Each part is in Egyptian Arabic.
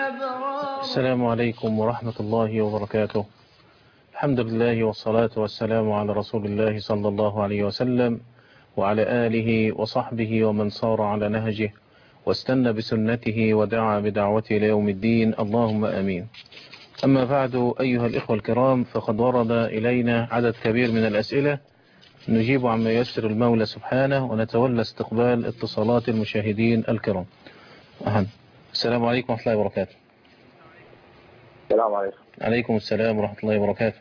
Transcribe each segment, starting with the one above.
الأبرار السلام عليكم ورحمة الله وبركاته الحمد لله والصلاة والسلام على رسول الله صلى الله عليه وسلم وعلى آله وصحبه ومن صار على نهجه واستنى بسنته ودعا بدعوته إلى يوم الدين اللهم أمين أما بعد أيها الإخوة الكرام فقد ورد إلينا عدد كبير من الأسئلة نجيب عما يسر المولى سبحانه ونتولى استقبال اتصالات المشاهدين الكرام أهلا السلام عليكم ورحمة الله وبركاته السلام عليكم عليكم السلام ورحمة الله وبركاته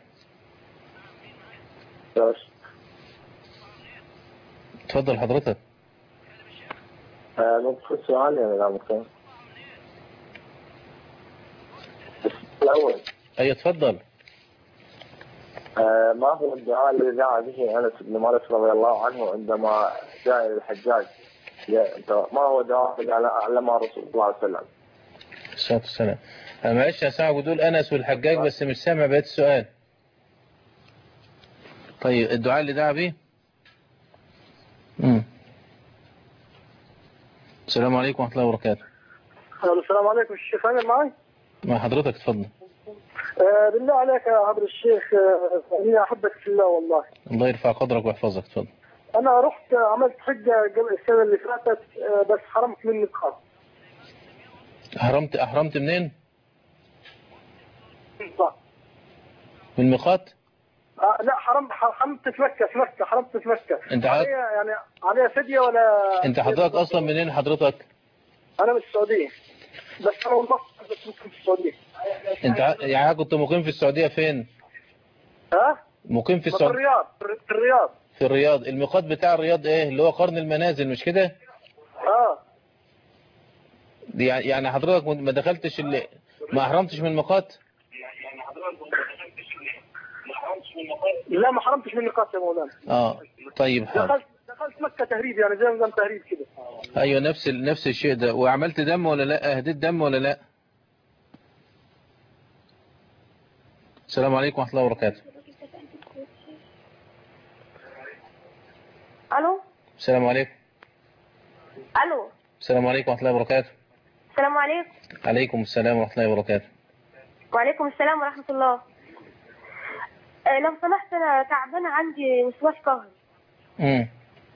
بس تفضل حضرتك آه، ممكن السؤال يعني لا ممكن الأول أي تفضل آه، ما هو الدعاء الذي دعا به أنس بن مالك رضي الله عنه عندما جاء إلى الحجاج يا- أنت ما هو الدعاء الذي علمه رسول الله صلى الله عليه وسلم الصلاة والسلام أنا معلش يا ساعة بتقول أنس والحجاج بس مش سامع بقيت السؤال طيب الدعاء اللي دعا بيه مم. السلام عليكم ورحمة الله وبركاته السلام عليكم الشيخ أنا معي مع حضرتك اتفضل آه بالله عليك يا عبد الشيخ آه إني أحبك في الله والله الله يرفع قدرك ويحفظك اتفضل أنا رحت عملت حجة قبل السنة اللي فاتت آه بس حرمت مني الخاص أحرمت أحرمت منين من الميقات آه لا حرمت حرمت في مكة في مكة حرمت في مكة أنت عارف- عليها يعني عليها فدية ولا أنت حضرتك أصلا منين حضرتك أنا من السعودية بس أنا من مصر بس ممكن في السعودية أنت ع- يعني كنت مقيم في السعودية فين ها؟ مقيم في في السعودية الرياض في الرياض في الرياض الميقات بتاع الرياض ايه اللي هو قرن المنازل مش كده اه دي يعني يعني حضرتك ما دخلتش اللي ما احرمتش من الميقات لا ما حرمتش مني الخاص يا مولانا اه طيب حاضر دخلت دخلت مكة تهريب يعني زي نظام تهريب كده ايوه نفس ال- نفس الشيء ده وعملت دم ولا لا اهديت دم ولا لا السلام عليكم ورحمه الله وبركاته الو السلام عليكم الو السلام عليكم ورحمه الله وبركاته السلام عليكم عليكم السلام ورحمه الله وبركاته وعليكم السلام ورحمة الله آه، لو سمحت أنا تعبانة عندي وسواس قهري امم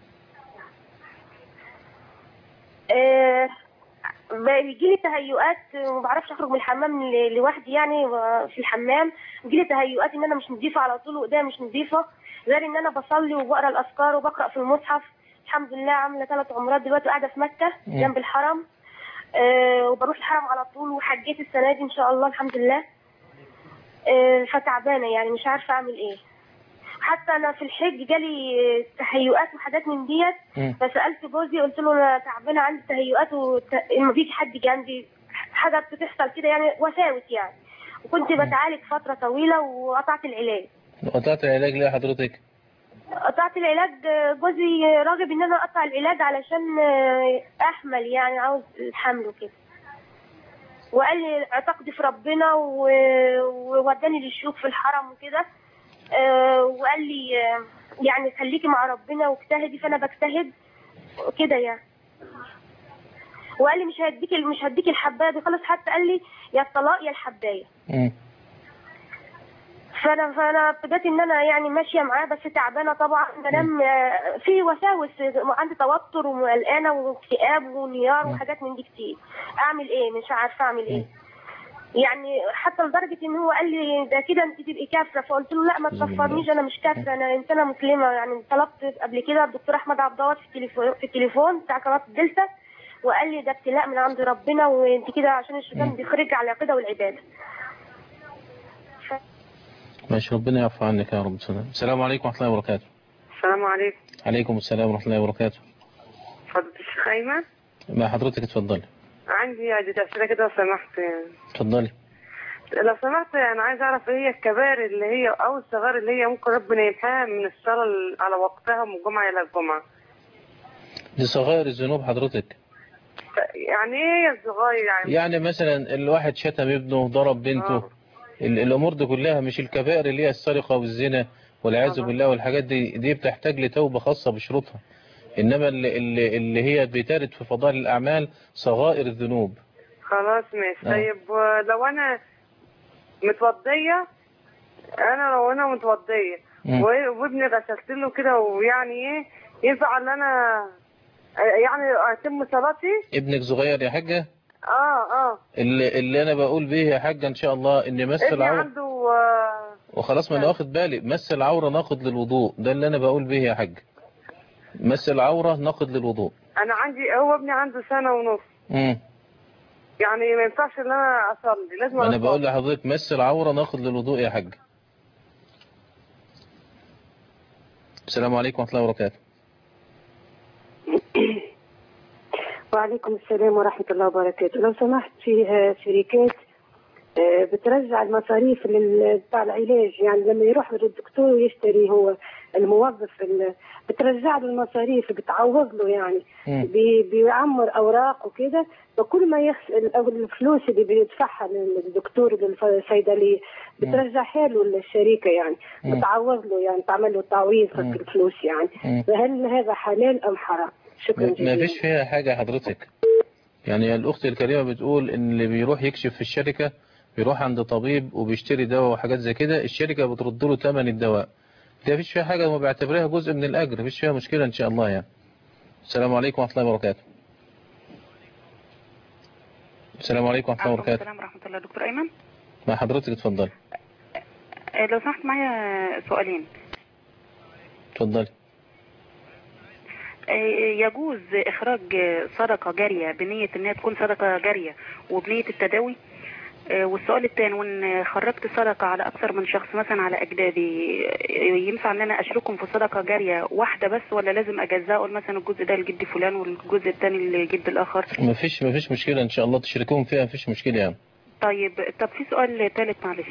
آه، بيجيلي تهيؤات وما بعرفش أخرج من الحمام ل- لوحدي يعني و- في الحمام بيجيلي تهيؤات إن أنا مش نظيفة على طول وإيديا مش نظيفة غير إن أنا بصلي وبقرا الأذكار وبقرأ في المصحف الحمد لله عاملة ثلاث عمرات دلوقتي قاعدة في مكة مم. جنب الحرم آه، وبروح الحرم على طول وحجيت السنة دي إن شاء الله الحمد لله آه، فتعبانة يعني مش عارفة أعمل إيه حتى أنا في الحج جالي آه، تهيؤات وحاجات من ديت مم. فسألت جوزي قلت له أنا تعبانة عندي تهيؤات وما فيش حد جنبي حاجة بتحصل كده يعني وساوس يعني وكنت بتعالج فترة طويلة وقطعت العلاج قطعت العلاج ليه حضرتك قطعت العلاج آه، جوزي راغب ان انا اقطع العلاج علشان آه، احمل يعني عاوز الحمل وكده وقال لي اعتقدي في ربنا و- ووداني للشيوخ في الحرم وكده آه، وقال لي آه، يعني خليكي مع ربنا واجتهدي فانا بجتهد كده يعني وقال لي مش هديكي مش هديكي الحبايه دي خالص حتى قال لي يا الطلاق يا الحبايه امم فانا فانا ابتديت ان انا يعني ماشيه معاه بس تعبانه طبعا بنام آه، في وساوس عندي توتر وقلقانه واكتئاب وانهيار وحاجات من دي كتير اعمل ايه مش عارفه اعمل ايه يعني حتى لدرجه ان هو قال لي ده كده انت تبقي كافره فقلت له لا ما تكفرنيش انا مش كافره انا انسانه مسلمه يعني طلبت قبل كده الدكتور احمد عبد الله في التليفون في التليفون بتاع قناه الدلتا وقال لي ده ابتلاء من عند ربنا وانت كده عشان الشيطان بيخرج على العقيده والعباده ماشي ربنا يعفو عنك يا رب سلام السلام عليكم ورحمه الله وبركاته السلام عليكم عليكم السلام ورحمه الله وبركاته فضيلة الشيخ أيمن مع حضرتك اتفضلي عندي عدة أسئلة كده لو سمحت يعني اتفضلي لو سمحت أنا عايز أعرف إيه هي الكبائر اللي هي أو الصغائر اللي هي ممكن ربنا يمحاها من الصلاة على وقتها من الجمعة إلى الجمعة دي صغائر الذنوب حضرتك يعني إيه هي الصغائر يعني يعني مثلا الواحد شتم ابنه ضرب بنته ال- الامور دي كلها مش الكبائر اللي هي السرقه والزنا والعياذ بالله والحاجات دي دي بتحتاج لتوبه خاصه بشروطها انما اللي, اللي, اللي هي بترد في فضائل الاعمال صغائر الذنوب خلاص ماشي آه. طيب آه، لو انا متوضيه انا لو انا متوضيه مم. و- وابني غسلت له كده ويعني ايه ينفع ان انا آه، يعني اتم صلاتي ابنك صغير يا حاجة اه اه اللي, اللي انا بقول به يا حاجة ان شاء الله ان مس ابني العورة عنده آه، وخلاص ما انا واخد بالي مس العورة ناخد للوضوء ده اللي انا بقول به يا حاج مس العورة ناخد للوضوء انا عندي هو ابني عنده سنه ونص امم يعني ما ينفعش ان انا اصلي لازم انا أصلي. بقول لحضرتك مس العورة ناخد للوضوء يا حاج السلام عليكم ورحمة الله وبركاته وعليكم السلام ورحمة الله وبركاته لو سمحت في آه، شركات آه، بترجع المصاريف لل- بتاع العلاج يعني لما يروح للدكتور ويشتري هو الموظف ال- بترجع له المصاريف بتعوض له يعني مم. بي- بيعمر اوراق وكده فكل ما يخسر او الفلوس اللي بيدفعها للدكتور للصيدليه بترجعها له الشركه يعني مم. بتعوض له يعني تعمل له تعويض في مم. الفلوس يعني مم. فهل هذا حلال ام حرام؟ شكرا ما جزيلا ما فيش فيها حاجة حضرتك يعني الأخت الكريمة بتقول إن اللي بيروح يكشف في الشركة بيروح عند طبيب وبيشتري دواء وحاجات زي كده الشركة بترد له ثمن الدواء ده مفيش فيها حاجة ما بعتبرها جزء من الأجر مفيش فيها مشكلة إن شاء الله يعني السلام عليكم ورحمة الله وبركاته السلام عليكم ورحمة الله عليكم وبركاته السلام ورحمة الله دكتور أيمن مع حضرتك اتفضلي آه، لو سمحت معايا سؤالين اتفضلي آه، يجوز إخراج صدقة جارية بنية إنها تكون صدقة جارية وبنية التداوي آه، والسؤال الثاني وإن خرجت صدقة على أكثر من شخص مثلا على أجدادي آه، ينفع إن أنا أشركهم في صدقة جارية واحدة بس ولا لازم أجزاء أقول مثلا الجزء ده لجد فلان والجزء الثاني لجد الآخر مفيش مفيش مشكلة إن شاء الله تشركوهم فيها مفيش مشكلة يعني طيب طب في سؤال ثالث معلش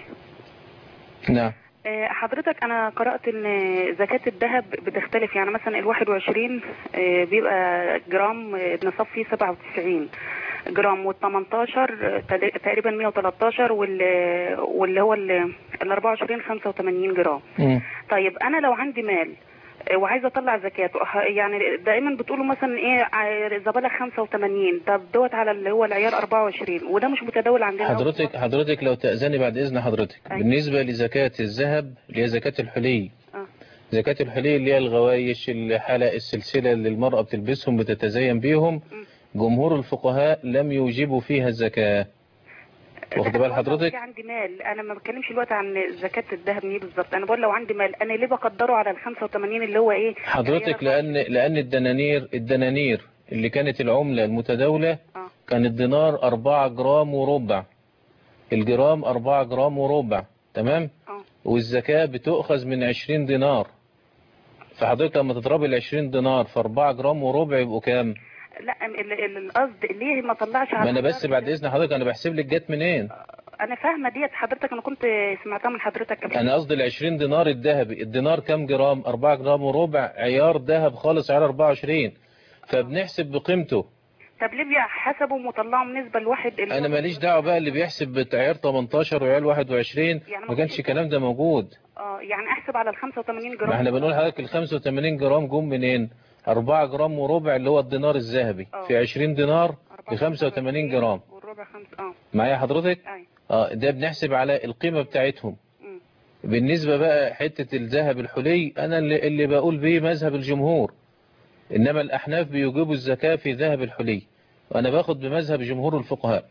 نعم آه، حضرتك انا قرأت ان زكاة الذهب بتختلف يعني مثلا ال 21 آه، بيبقى جرام آه، النصاب فيه 97 جرام وال 18 تد- تقريبا 113 وال واللي هو ال 24 85 جرام مم. طيب انا لو عندي مال آه، وعايزه اطلع زكاه ه- يعني دائما بتقولوا مثلا ايه ع- زبالة 85 طب دوت على اللي هو العيار 24 وده مش متداول عندنا أوي في حضرتك حضرتك لو تأذني بعد إذن حضرتك أيوة. بالنسبة لزكاة الذهب اللي هي زكاة الحلي آه. زكاة الحلي اللي هي الغوايش الحلق السلسلة اللي المرأة بتلبسهم بتتزين بيهم جمهور الفقهاء لم يوجبوا فيها الزكاة واخد بال لا، حضرتك في عندي مال انا ما بتكلمش دلوقتي عن زكاه الذهب ايه بالظبط انا بقول لو عندي مال انا ليه بقدره على ال 85 اللي هو ايه حضرتك لأن لأن الدنانير الدنانير اللي كانت العملة المتداولة اه كان الدينار 4 جرام وربع الجرام 4 جرام وربع تمام اه والزكاة بتؤخذ من 20 دينار فحضرتك لما تضربي ال 20 دينار في 4 جرام وربع يبقوا كام لا ال- ال- القصد ليه ما طلعش على ما انا بس الحساب بعد ده؟ اذن حضرتك انا بحسب لك جت منين انا فاهمه ديت حضرتك انا كنت سمعتها من حضرتك قبل انا قصدي ال 20 دينار الذهبي الدينار كام جرام 4 جرام وربع عيار ذهب خالص عيار 24 فبنحسب بقيمته طب ليه حسبوا وطلعوا نسبه لواحد اللي انا هو- ماليش دعوه بقى اللي بيحسب بعيار 18 وعيار 21 يعني ما كانش مفيش- الكلام ده موجود اه يعني احسب على ال 85 جرام ما احنا بنقول لحضرتك ال 85 جرام جم منين 4 جرام وربع اللي هو الدينار الذهبي اه. في 20 دينار أربعة ب 85 جرام والربع خمسة اه معايا حضرتك ايوه اه ده بنحسب على القيمة بتاعتهم مم. بالنسبة بقى حتة الذهب الحلي انا اللي, اللي بقول بيه مذهب الجمهور انما الاحناف بيوجبوا الزكاة في ذهب الحلي وانا باخد بمذهب جمهور الفقهاء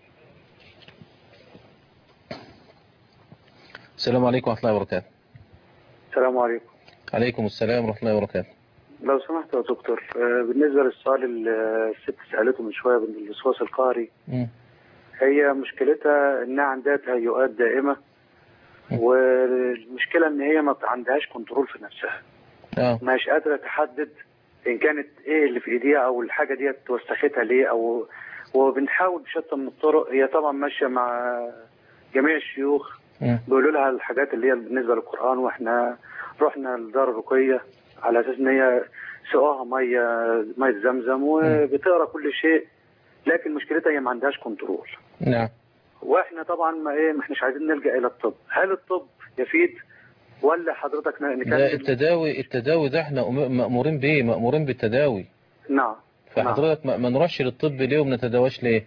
السلام عليكم ورحمة الله وبركاته السلام عليكم عليكم السلام ورحمة الله وبركاته لو سمحت يا دكتور آه، بالنسبة للسؤال اللي الست سألته من شوية بالوسواس القهري مم. هي مشكلتها انها عندها تهيؤات دائمة والمشكلة ان هي ما عندهاش كنترول في نفسها اه مش قادرة تحدد ان كانت ايه اللي في ايديها او الحاجة ديت وسختها ليه او وبنحاول بشتى من الطرق هي طبعا ماشية مع جميع الشيوخ مم. بيقولوا لها الحاجات اللي هي بالنسبه للقران واحنا رحنا لدار الرقيه على اساس ان هي سقاها ميه ميه زمزم وبتقرا كل شيء لكن مشكلتها هي ما عندهاش كنترول نعم واحنا طبعا ما ايه ما احناش عايزين نلجا الى الطب هل الطب يفيد ولا حضرتك ن- ده نكمل التداوي التداوي ده احنا أم- مأمورين بيه مأمورين بالتداوي نعم فحضرتك ما ما نروحش للطب ليه وما نتداواش ليه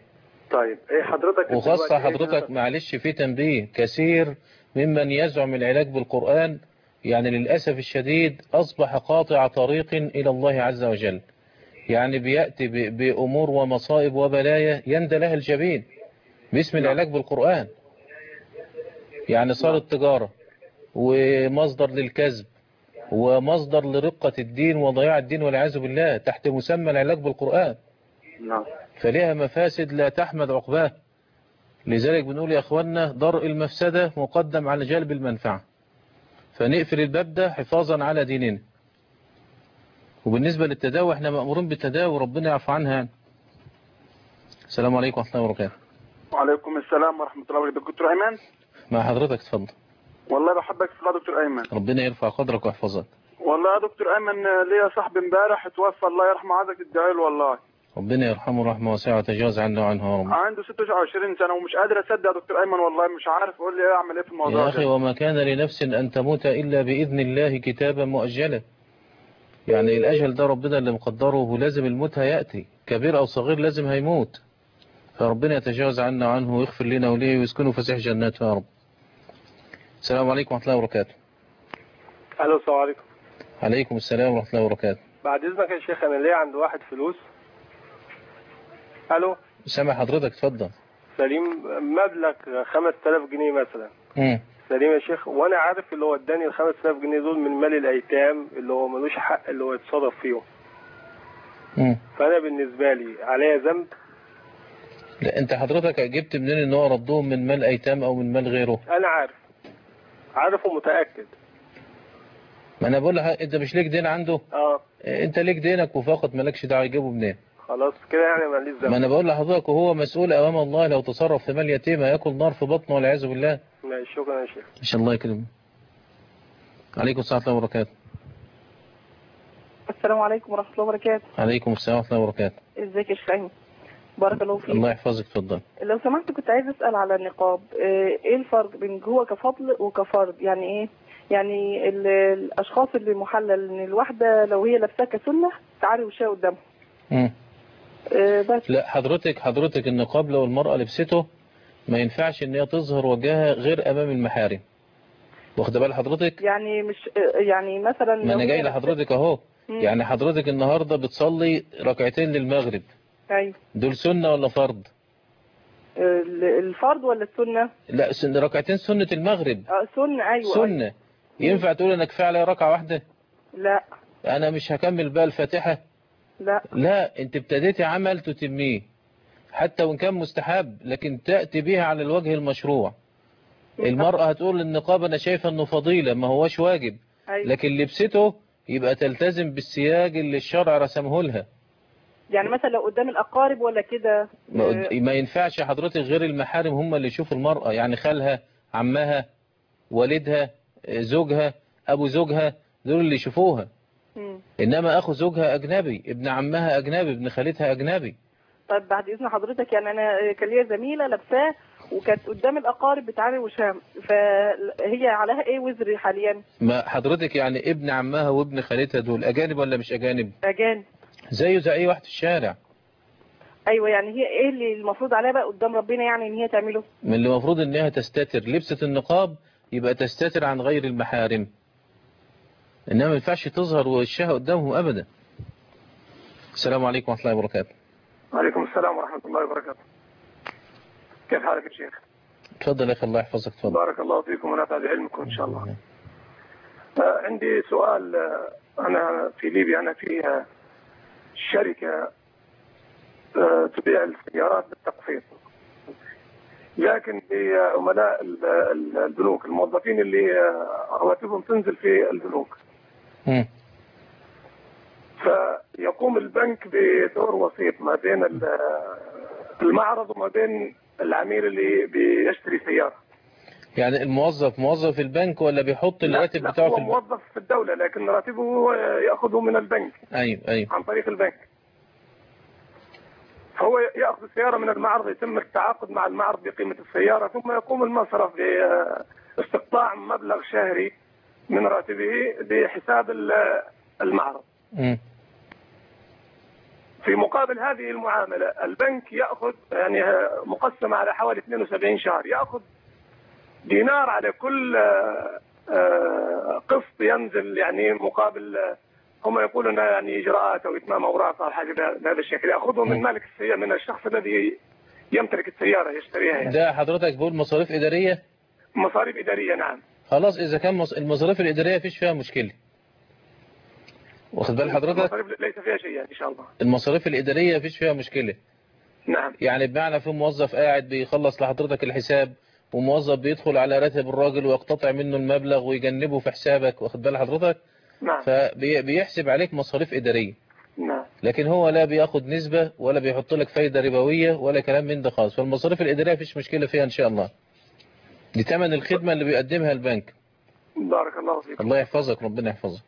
طيب ايه حضرتك وخاصة دلوقتي إيه حضرتك معلش في تنبيه كثير ممن يزعم العلاج بالقرآن يعني للأسف الشديد أصبح قاطع طريق إلى الله عز وجل يعني بيأتي ب- بأمور ومصائب وبلايا يندى لها الجبين باسم العلاج بالقرآن يعني صارت تجارة ومصدر للكذب ومصدر لرقة الدين وضياع الدين والعياذ بالله تحت مسمى العلاج بالقرآن نعم فلها مفاسد لا تحمد عقباه لذلك بنقول يا اخوانا درء المفسدة مقدم على جلب المنفعة فنقفل الباب ده حفاظا على ديننا وبالنسبة للتداوي احنا مأمورين بالتداوي ربنا يعفو عنها يعني. السلام عليكم ورحمة الله وبركاته وعليكم السلام ورحمة الله وبركاته دكتور أيمن مع حضرتك اتفضل والله بحبك في الله دكتور أيمن ربنا يرفع قدرك ويحفظك والله يا دكتور أيمن ليا صاحبي امبارح توفى الله يرحمه عايزك تدعي له والله ربنا يرحمه رحمة واسعة وتجاوز عنا وعنه يا رب عنده 26 سنة ومش قادر أصدق يا دكتور أيمن والله مش عارف أقول لي إيه أعمل إيه في الموضوع يا أخي ده وما كان لنفس أن تموت إلا بإذن الله كتابا مؤجلا يعني الأجل ده ربنا اللي مقدره ولازم الموت هيأتي كبير أو صغير لازم هيموت فربنا يتجاوز عنا وعنه ويغفر لنا وليه ويسكنه فسيح جناته يا رب السلام عليكم ورحمة الله وبركاته الو السلام عليكم عليكم السلام ورحمة الله وبركاته بعد اذنك يا شيخ انا ليا عند واحد فلوس الو سامع حضرتك اتفضل سليم مبلغ 5000 جنيه مثلا مم. سليم يا شيخ وانا عارف اللي هو اداني ال 5000 جنيه دول من مال الايتام اللي هو ملوش حق اللي هو يتصرف فيهم مم. فانا بالنسبه لي عليا ذنب لا انت حضرتك جبت منين ان هو ردهم من مال ايتام او من مال غيره انا عارف عارف ومتاكد ما انا بقول لك انت مش ليك دين عنده اه انت ليك دينك وفقط مالكش دعوه يجيبه منين خلاص كده يعني ماليش ذنب ما انا بقول لحضرتك وهو مسؤول امام الله لو تصرف في مال يتيم هياكل نار في بطنه والعياذ بالله ماشي شكرا يا شيخ ان شاء الله يكرمه عليكم السلام ورحمه الله وبركاته السلام عليكم ورحمة الله وبركاته عليكم السلام ورحمه الله وبركاته ازيك يا شيخ أيمن؟ بارك الله فيك الله يحفظك اتفضل لو سمحت كنت عايز اسأل على النقاب آه، ايه الفرق بين هو كفضل وكفرض يعني ايه يعني ال- الاشخاص اللي محلل ان الواحدة لو هي لابساه كسنة تعالي وشها قدامها مم. آه، بس لا حضرتك حضرتك النقاب لو المرأة لبسته ما ينفعش ان هي تظهر وجهها غير امام المحارم واخد بال حضرتك يعني مش آه، يعني مثلا ما لو انا هي جاي لابساه- لحضرتك اهو مم. يعني حضرتك النهاردة بتصلي ركعتين للمغرب ايوه دول سنة ولا فرض ال- الفرض ولا السنة لا سن ركعتين سنة المغرب اه سنة ايوه أيوة. سنة ينفع تقول انا كفاية عليا ركعة واحدة لا انا مش هكمل بقى الفاتحة لا لا انت ابتديتي عمل تتميه حتى وان كان مستحب لكن تأتي بها على الوجه المشروع المرأة هتقول النقاب انا شايفة انه فضيلة ما هوش واجب أيوة. لكن لبسته يبقى تلتزم بالسياج اللي الشرع رسمه لها يعني مثلا لو قدام الاقارب ولا كده ما, آه، قد- ما ينفعش حضرتك غير المحارم هم اللي يشوفوا المرأة يعني خالها عمها والدها آه، زوجها ابو زوجها دول اللي يشوفوها مم. انما اخو زوجها اجنبي ابن عمها اجنبي ابن خالتها اجنبي طيب بعد اذن حضرتك يعني انا كان ليا زميله لابساه وكانت قدام الاقارب بتعالي وشام فهي عليها ايه وزر حاليا ما حضرتك يعني ابن عمها وابن خالتها دول اجانب ولا مش اجانب اجانب زيه زي اي واحد في الشارع ايوه يعني هي ايه اللي المفروض عليها بقى قدام ربنا يعني ان هي تعمله من اللي المفروض انها تستتر لبسة النقاب يبقى تستتر عن غير المحارم انما ما ينفعش تظهر وشها قدامهم ابدا السلام عليكم ورحمة الله وبركاته وعليكم السلام ورحمة الله وبركاته كيف حالك يا شيخ اتفضل يا اخي الله يحفظك اتفضل بارك الله فيكم ونفع بعلمكم إن شاء الله آه، عندي سؤال آه، أنا في ليبيا أنا في آه، شركة آه، تبيع السيارات بالتقسيط لكن لعملاء ال- ال- البنوك الموظفين اللي آه، رواتبهم تنزل في البنوك مم. فيقوم البنك بدور وسيط ما بين ال- المعرض وما بين العميل اللي بيشتري سيارة يعني الموظف موظف البنك ولا بيحط الراتب لا بتاعه هو في البنك موظف في الدولة لكن راتبه هو يأخذه من البنك ايوه ايوه عن طريق البنك فهو يأخذ السيارة من المعرض يتم التعاقد مع المعرض بقيمة السيارة ثم يقوم المصرف باستقطاع مبلغ شهري من راتبه بحساب ال- المعرض مم. في مقابل هذه المعاملة البنك يأخذ يعني مقسمة على حوالي 72 شهر يأخذ دينار على كل آه، آه، قسط ينزل يعني مقابل آه، هم يقولون يعني إجراءات أو إتمام أوراق أو حاجة بهذا الشكل يأخذه من مالك السيارة من الشخص الذي يمتلك السيارة يشتريها يعني ده حضرتك بقول مصاريف إدارية مصاريف إدارية نعم خلاص إذا كان مص- المصاريف الإدارية فيش فيها مشكلة واخد بال حضرتك مصاريف ليس فيها شيء يعني إن شاء الله المصاريف الإدارية فيش فيها مشكلة نعم يعني بمعنى في موظف قاعد بيخلص لحضرتك الحساب وموظف بيدخل على راتب الراجل ويقتطع منه المبلغ ويجنبه في حسابك واخد بال حضرتك نعم فبيحسب عليك مصاريف إدارية نعم لكن هو لا بياخد نسبة ولا بيحط لك فايدة ربوية ولا كلام من ده خالص فالمصاريف الإدارية فيش مشكلة فيها إن شاء الله دي تمن الخدمة اللي بيقدمها البنك بارك الله فيك الله يحفظك ربنا يحفظك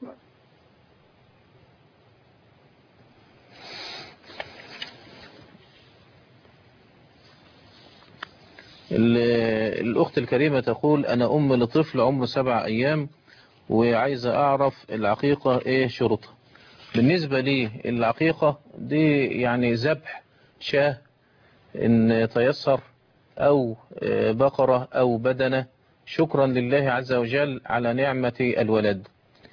ال- الأخت الكريمة تقول أنا أم لطفل عمره سبع أيام وعايزة أعرف العقيقة إيه شروطها بالنسبة لي العقيقة دي يعني ذبح شاه إن تيسر أو آه، بقرة أو بدنة شكرا لله عز وجل على نعمة الولد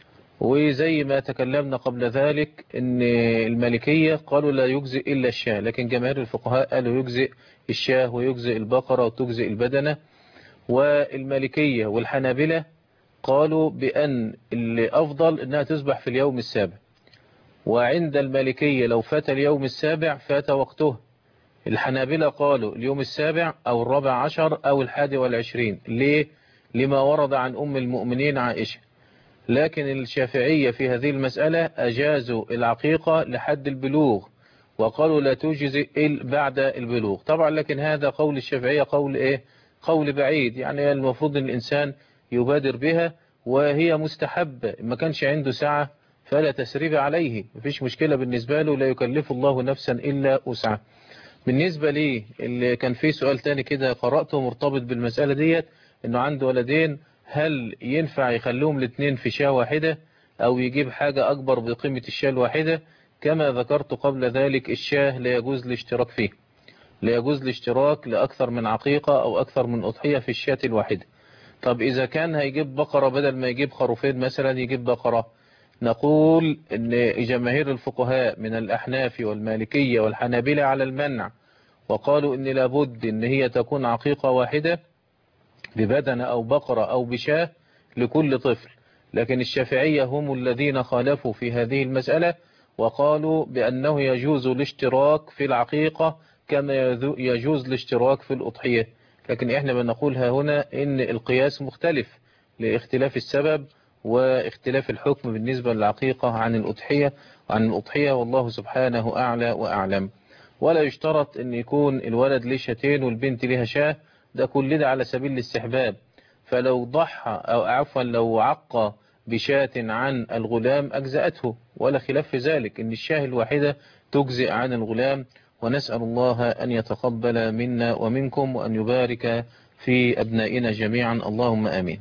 وزي ما تكلمنا قبل ذلك ان المالكية قالوا لا يجزئ إلا الشاه لكن جماهير الفقهاء قالوا يجزئ الشاه ويجزئ البقرة وتجزئ البدنة والمالكية والحنابلة قالوا بأن الأفضل أنها تذبح في اليوم السابع وعند المالكية لو فات اليوم السابع فات وقته الحنابلة قالوا اليوم السابع أو الرابع عشر أو الحادي والعشرين ليه؟ لما ورد عن أم المؤمنين عائشة لكن الشافعية في هذه المسألة أجازوا العقيقة لحد البلوغ وقالوا لا تجزئ إلا بعد البلوغ طبعا لكن هذا قول الشافعية قول إيه قول بعيد يعني المفروض أن الإنسان يبادر بها وهي مستحبة ما كانش عنده ساعة فلا تسريب عليه مفيش مشكلة بالنسبة له لا يكلف الله نفسا إلا أسعى بالنسبة لي اللي كان في سؤال تاني كده قرأته مرتبط بالمسألة ديت انه عنده ولدين هل ينفع يخلوهم الاثنين في شاة واحدة او يجيب حاجة اكبر بقيمة الشاة الواحدة كما ذكرت قبل ذلك الشاه لا يجوز الاشتراك فيه لا يجوز الاشتراك لأكثر من عقيقة أو أكثر من أضحية في الشاة الواحدة طب إذا كان هيجيب بقرة بدل ما يجيب خروفين مثلا يجيب بقرة نقول أن جماهير الفقهاء من الأحناف والمالكية والحنابلة على المنع وقالوا أن لابد أن هي تكون عقيقة واحدة ببدنة أو بقرة أو بشاه لكل طفل لكن الشافعية هم الذين خالفوا في هذه المسألة وقالوا بأنه يجوز الاشتراك في العقيقة كما يجوز الاشتراك في الأضحية لكن احنا بنقولها هنا ان القياس مختلف لاختلاف السبب واختلاف الحكم بالنسبة للعقيقة عن الأضحية عن الأضحية والله سبحانه أعلى وأعلم ولا يشترط ان يكون الولد ليه شاتين والبنت ليها شاه ده كل ده على سبيل الاستحباب فلو ضحى أو عفوا لو عقى بشاة عن الغلام أجزأته ولا خلاف في ذلك ان الشاه الواحدة تجزئ عن الغلام ونسأل الله أن يتقبل منا ومنكم وأن يبارك في أبنائنا جميعا اللهم آمين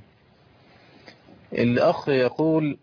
الأخ يقول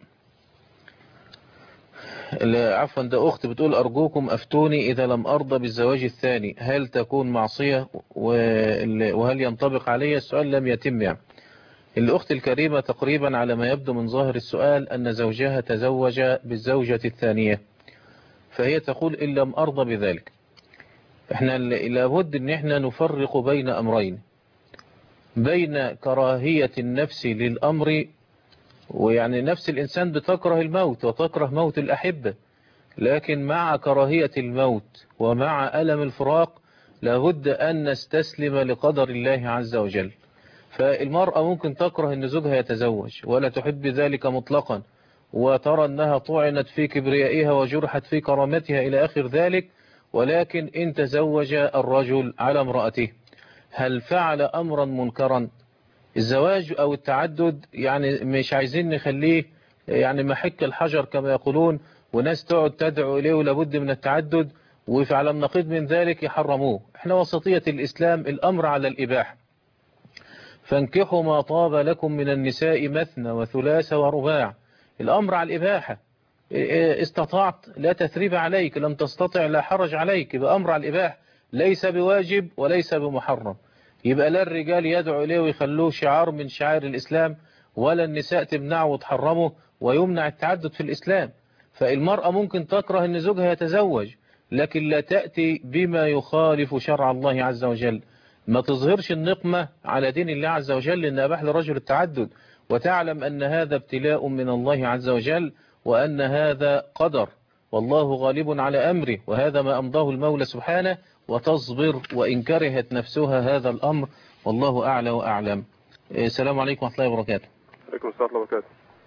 عفوا ده أخت بتقول أرجوكم أفتوني إذا لم أرضى بالزواج الثاني هل تكون معصية وهل ينطبق علي السؤال لم يتم يعني الأخت الكريمة تقريبا على ما يبدو من ظاهر السؤال أن زوجها تزوج بالزوجة الثانية فهي تقول إن لم أرضى بذلك احنا لابد ان احنا نفرق بين امرين بين كراهية النفس للامر ويعني نفس الانسان بتكره الموت وتكره موت الاحبة لكن مع كراهية الموت ومع ألم الفراق لابد ان نستسلم لقدر الله عز وجل فالمرأة ممكن تكره ان زوجها يتزوج ولا تحب ذلك مطلقا وترى انها طعنت في كبريائها وجرحت في كرامتها الى اخر ذلك ولكن إن تزوج الرجل على امرأته هل فعل أمرا منكرا الزواج أو التعدد يعني مش عايزين نخليه يعني محك الحجر كما يقولون وناس تقعد تدعو إليه ولابد من التعدد وفعل النقيض من ذلك يحرموه احنا وسطية الإسلام الأمر على الإباحة فانكحوا ما طاب لكم من النساء مثنى وثلاث ورباع الأمر على الإباحة إيه، استطعت لا تثريب عليك لم تستطع لا حرج عليك يبقى أمر على الإباح ليس بواجب وليس بمحرم يبقى لا الرجال يدعو إليه ويخلوه شعار من شعائر الإسلام ولا النساء تمنعه وتحرمه ويمنع التعدد في الإسلام فالمرأة ممكن تكره أن زوجها يتزوج لكن لا تأتي بما يخالف شرع الله عز وجل ما تظهرش النقمة على دين الله عز وجل لأن أباح لرجل التعدد وتعلم أن هذا ابتلاء من الله عز وجل وأن هذا قدر والله غالب على أمره وهذا ما أمضاه المولى سبحانه وتصبر وإن كرهت نفسها هذا الأمر والله أعلى وأعلم إيه، السلام عليكم ورحمة الله وبركاته عليكم السلام ورحمة الله وبركاته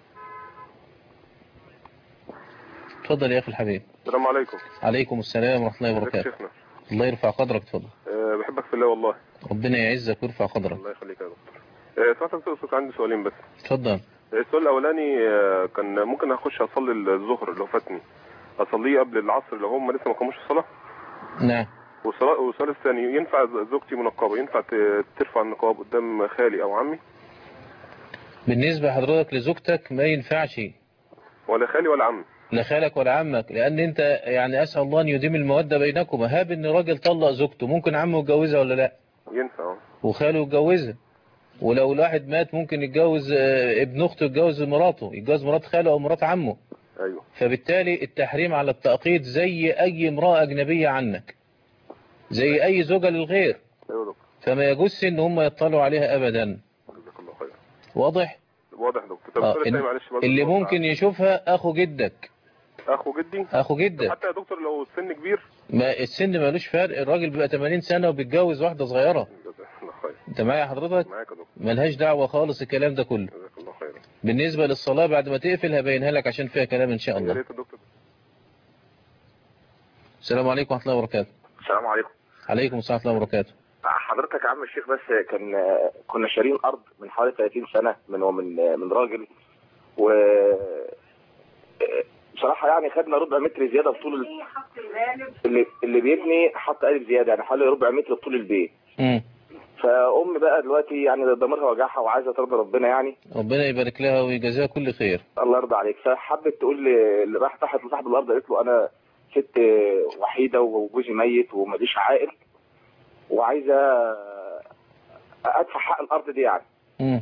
تفضل يا أخي الحبيب السلام عليكم عليكم السلام ورحمة الله ازيك يا وبركاته شيخنا الله يرفع قدرك تفضل أه بحبك في الله والله ربنا يعزك ويرفع قدرك الله يخليك يا دكتور أه سمعت دكتور صوتك عندي سؤالين بس تفضل السؤال الأولاني آه، كان ممكن أخش أصلي الظهر اللي هو فاتني أصليه قبل العصر لو هم لسه ما قاموش الصلاة نعم والصلاة- والسؤال الثاني ينفع زوجتي منقبة ينفع ت- ترفع النقاب قدام خالي أو عمي بالنسبة لحضرتك لزوجتك ما ينفعش ولا خالي ولا عمي لا خالك ولا عمك لأن أنت يعني أسأل الله أن يديم المودة بينكما هاب أن راجل طلق زوجته ممكن عمه يتجوزها ولا لا ينفع آه. وخاله يتجوزها ولو الواحد مات ممكن يتجوز آه، ابن أخته يتجوز مراته يتجوز مرات خاله أو مرات عمه أيوه فبالتالي التحريم على التأقيد زي أي امرأة أجنبية عنك زي أي زوجة للغير أيوه دكتور فما يجوز ان هم يطلعوا عليها ابدا جزاك الله خير واضح واضح يا دكتور طب آه، السؤال الثاني إن- معلش برضه اللي سؤال ممكن يشوفها اخو جدك أخو جدي اخو جدك حتى يا دكتور لو السن كبير ما السن مالوش فرق الراجل بيبقى 80 سنة وبيتجوز واحدة صغيرة جزاك الله خير انت معايا حضرتك معاك يا دكتور ملهاش دعوة خالص الكلام ده كله جزاك الله خير بالنسبة للصلاة بعد ما تقفل هبينها لك عشان فيها كلام ان شاء يا الله ريت يا دكتور السلام عليكم ورحمة الله وبركاته السلام عليكم عليكم السلام ورحمة الله وبركاته حضرتك يا عم الشيخ بس كان كنا شارين ارض من حوالي 30 سنه من من من راجل و بصراحه يعني خدنا ربع متر زياده في طول ال- اللي اللي بيبني حط قالب زياده يعني حوالي ربع متر في طول البيت مم. فام بقى دلوقتي يعني ضميرها وجعها وعايزه ترضي ربنا يعني ربنا يبارك لها ويجازيها كل خير الله يرضى عليك فحبت تقول لي اللي راح تحت لصاحب الارض قالت له انا ست وحيده وجوزي ميت وماليش عائل وعايزه ادفع حق الارض دي يعني مم.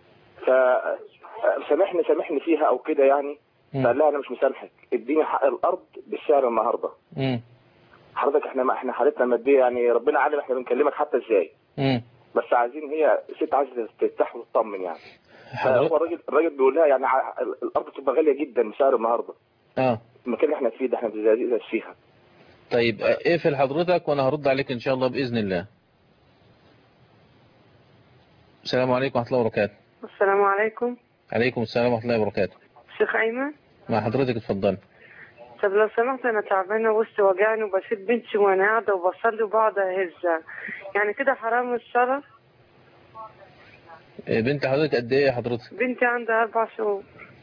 فسامحني سامحني فيها او كده يعني فقال لها انا مش مسامحك اديني حق الارض بالسعر النهارده مم. حضرتك احنا احنا حالتنا ماديه يعني ربنا عالم احنا بنكلمك حتى ازاي مم. بس عايزين هي ست عايزه ترتاح وتطمن يعني حضرتك- فهو الراجل الراجل بيقول لها يعني ع- الارض تبقى غاليه جدا بسعر النهارده اه المكان اللي احنا فيه ده احنا بنزيد فيها طيب اقفل حضرتك وانا هرد عليك ان شاء الله باذن الله السلام عليكم ورحمة الله وبركاته السلام عليكم عليكم السلام ورحمة الله وبركاته شيخ أيمن مع حضرتك اتفضل طب لو سمحت أنا تعبانة وسط وجعني وبسيب بنتي وأنا قاعدة وبصلي وبقعد أهزها يعني كده حرام الصلاة إيه، بنت حضرتك قد ايه يا حضرتك بنتي عندها أربع شهور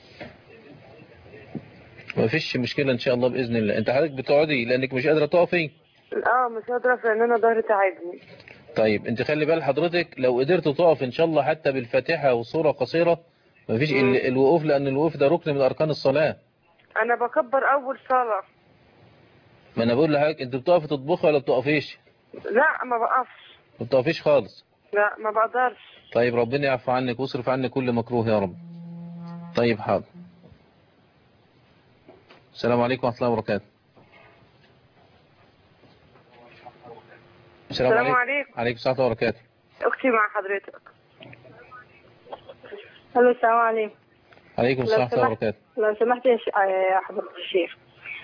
ما فيش مشكلة ان شاء الله باذن الله انت حضرتك بتقعدي لانك مش قادرة تقفي اه مش قادرة لأن أنا ظهري تعبني طيب انت خلي بال حضرتك لو قدرت تقف ان شاء الله حتى بالفاتحة وصورة قصيرة ما فيش مم. ال- الوقوف لان الوقوف ده ركن من اركان الصلاة أنا بكبر أول صلاة ما انا بقول لحضرتك انت بتقفي تطبخي ولا بتقفيش لا ما بقفش ما بتقفيش خالص لا ما بقدرش طيب ربنا يعفو عنك ويصرف عنك كل مكروه يا رب طيب حاضر السلام عليكم ورحمة الله وبركاته السلام السلام عليكم عليكم عليكم السلام ورحمة الله وبركاته أختي مع حضرتك الو السلام عليكم عليكم السلام ورحمة الله سمحت- وبركاته لو سمحت يا ش- يا حضرة الشيخ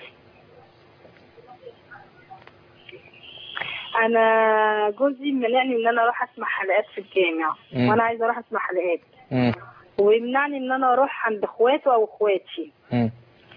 انا جوزي منعني ان انا اروح اسمع حلقات في الجامع مم. وانا عايزه اروح اسمع حلقات مم. ويمنعني ان انا اروح عند اخواته او اخواتي مم.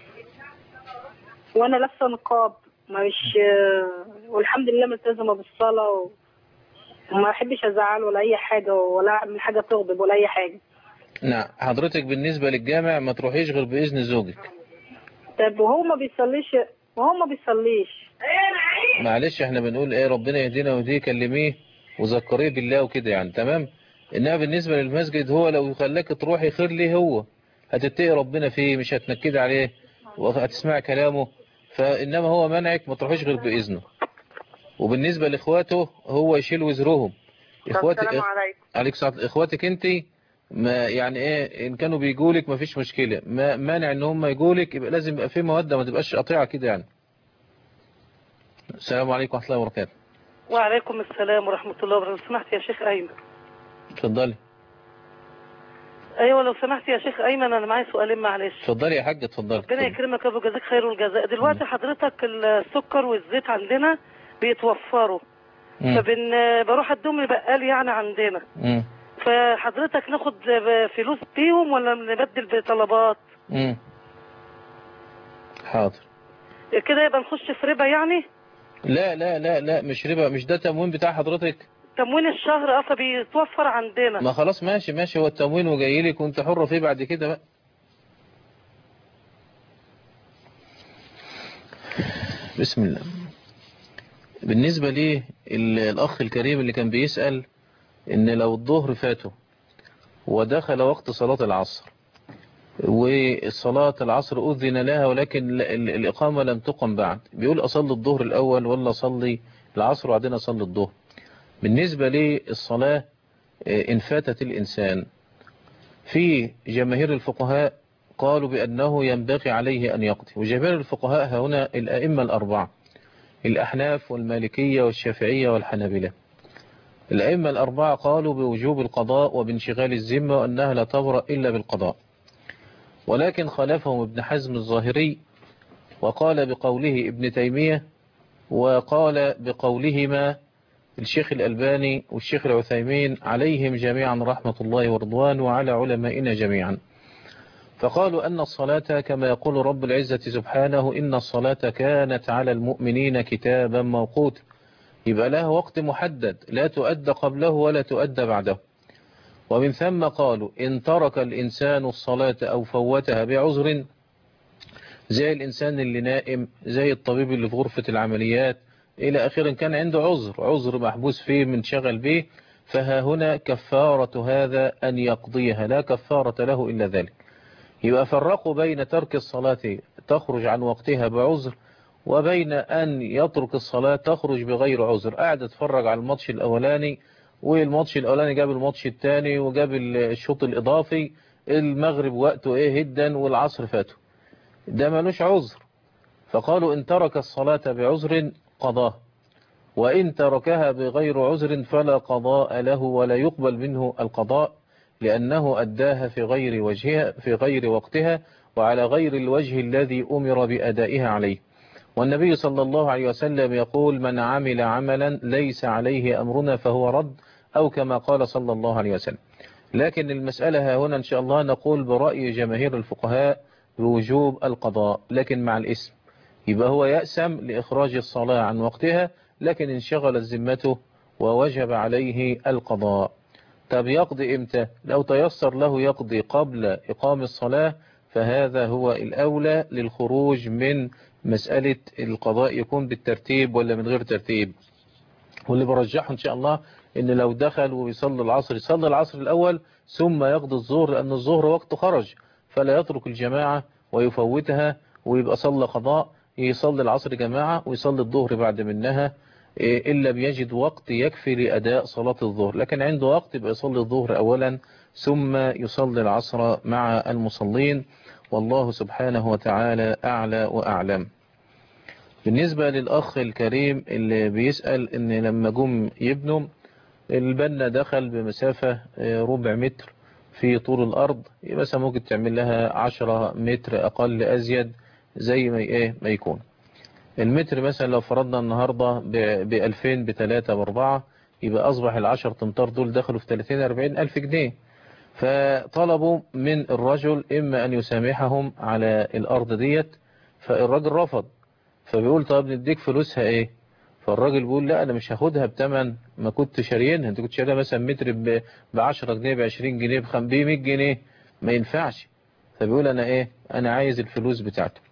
وانا لابسه نقاب مش والحمد لله ملتزمه بالصلاه و... وما بحبش ازعل ولا اي حاجه ولا اعمل حاجه تغضب ولا اي حاجه نعم حضرتك بالنسبة للجامع ما تروحيش غير بإذن زوجك طب وهو ما بيصليش وهو ما بيصليش معلش احنا بنقول ايه ربنا يهدينا ويهديه كلميه وذكريه بالله وكده يعني تمام انما بالنسبة للمسجد هو لو خلاك تروحي خير ليه هو هتتقي ربنا فيه مش هتنكدي عليه وهتسمع كلامه فإنما هو منعك ما تروحيش غير بإذنه وبالنسبة لإخواته هو يشيل وزرهم إخواتك السلام عليكم عليك سعادة إخواتك أنت ما يعني إيه إن كانوا بيجولك ما فيش مشكلة ما مانع إن هم يجولك يبقى لازم يبقى في مودة ما تبقاش قطيعة كده يعني السلام عليكم ورحمة الله وبركاته وعليكم السلام ورحمة الله وبركاته سمحت يا شيخ أيمن اتفضلي أيوة لو سمحت يا شيخ أيمن أنا معايا سؤالين معلش اتفضلي يا حاج اتفضلي ربنا يكرمك يا أبو جزاك خير والجزاء دلوقتي حضرتك السكر والزيت عندنا بيتوفروا مم. فبن بروح ادوم لبقال يعني عندنا مم. فحضرتك ناخد فلوس بيهم ولا نبدل بطلبات مم. حاضر كده يبقى نخش في ربا يعني لا لا لا لا مش ربا مش ده تموين بتاع حضرتك تموين الشهر اه فبيتوفر عندنا ما خلاص ماشي ماشي هو التموين وجاي لك وانت حرة فيه بعد كده بقى بسم الله بالنسبة لي ال- الأخ الكريم اللي كان بيسأل إن لو الظهر فاته ودخل وقت صلاة العصر والصلاة العصر أذن لها ولكن ال- ال- الإقامة لم تقم بعد بيقول أصلي الظهر الأول ولا أصلي العصر وبعدين أصلي الظهر بالنسبة للصلاة آه، إن فاتت الإنسان في جماهير الفقهاء قالوا بأنه ينبغي عليه أن يقضي وجماهير الفقهاء ها هنا الأئمة الأربعة الأحناف والمالكية والشافعية والحنابلة الأئمة الأربعة قالوا بوجوب القضاء وبانشغال الذمة وأنها لا تبرأ إلا بالقضاء ولكن خالفهم ابن حزم الظاهري وقال بقوله ابن تيمية وقال بقولهما الشيخ الألباني والشيخ العثيمين عليهم جميعا رحمة الله ورضوان وعلى علمائنا جميعا فقالوا أن الصلاة كما يقول رب العزة سبحانه إن الصلاة كانت على المؤمنين كتابا موقوتا يبقى لها وقت محدد لا تؤدى قبله ولا تؤدى بعده ومن ثم قالوا إن ترك الإنسان الصلاة أو فوتها بعذر زي الإنسان اللي نائم زي الطبيب اللي في غرفة العمليات إلى آخر كان عنده عذر عذر محبوس فيه من شغل به فها هنا كفارة هذا أن يقضيها لا كفارة له إلا ذلك يبقى فرقوا بين ترك الصلاة تخرج عن وقتها بعذر وبين أن يترك الصلاة تخرج بغير عذر قاعد اتفرج على الماتش الأولاني والماتش الأولاني جاب الماتش الثاني وجاب الشوط الإضافي المغرب وقته إيه جدا والعصر فاته ده ملوش عذر فقالوا إن ترك الصلاة بعذر قضاه وإن تركها بغير عذر فلا قضاء له ولا يقبل منه القضاء لأنه أداها في غير وجهها في غير وقتها وعلى غير الوجه الذي أمر بأدائها عليه والنبي صلى الله عليه وسلم يقول من عمل عملا ليس عليه أمرنا فهو رد أو كما قال صلى الله عليه وسلم لكن المسألة ها هنا إن شاء الله نقول برأي جماهير الفقهاء بوجوب القضاء لكن مع الاسم يبقى هو يأسم لإخراج الصلاة عن وقتها لكن انشغلت ذمته ووجب عليه القضاء طب يقضي امتى لو تيسر له يقضي قبل إقام الصلاة فهذا هو الأولى للخروج من مسألة القضاء يكون بالترتيب ولا من غير ترتيب واللي برجحه إن شاء الله إن لو دخل ويصلي العصر يصلي العصر الأول ثم يقضي الظهر لأن الظهر وقت خرج فلا يترك الجماعة ويفوتها ويبقى صلى قضاء يصلي العصر جماعة ويصلي الظهر بعد منها إلا بيجد وقت يكفي لأداء صلاة الظهر لكن عنده وقت يبقى يصلي الظهر أولا ثم يصلي العصر مع المصلين والله سبحانه وتعالى أعلى وأعلم بالنسبة للأخ الكريم اللي بيسأل إن لما جم يبنوا البنا دخل بمسافة ربع متر في طول الأرض مثلا ممكن تعمل لها عشرة متر أقل أزيد زي ما إيه ما يكون المتر مثلا لو فرضنا النهاردة بألفين بتلاتة بأربعة يبقى أصبح العشر تمتار دول دخلوا في تلاتين أربعين ألف جنيه فطلبوا من الرجل إما أن يسامحهم على الأرض ديت فالراجل رفض فبيقول طب نديك فلوسها إيه فالراجل بيقول لا أنا مش هاخدها بتمن ما كنت شاريينها أنت كنت شاريها مثلا متر ب 10 جنيه ب 20 جنيه ب 100 جنيه ما ينفعش فبيقول أنا إيه أنا عايز الفلوس بتاعته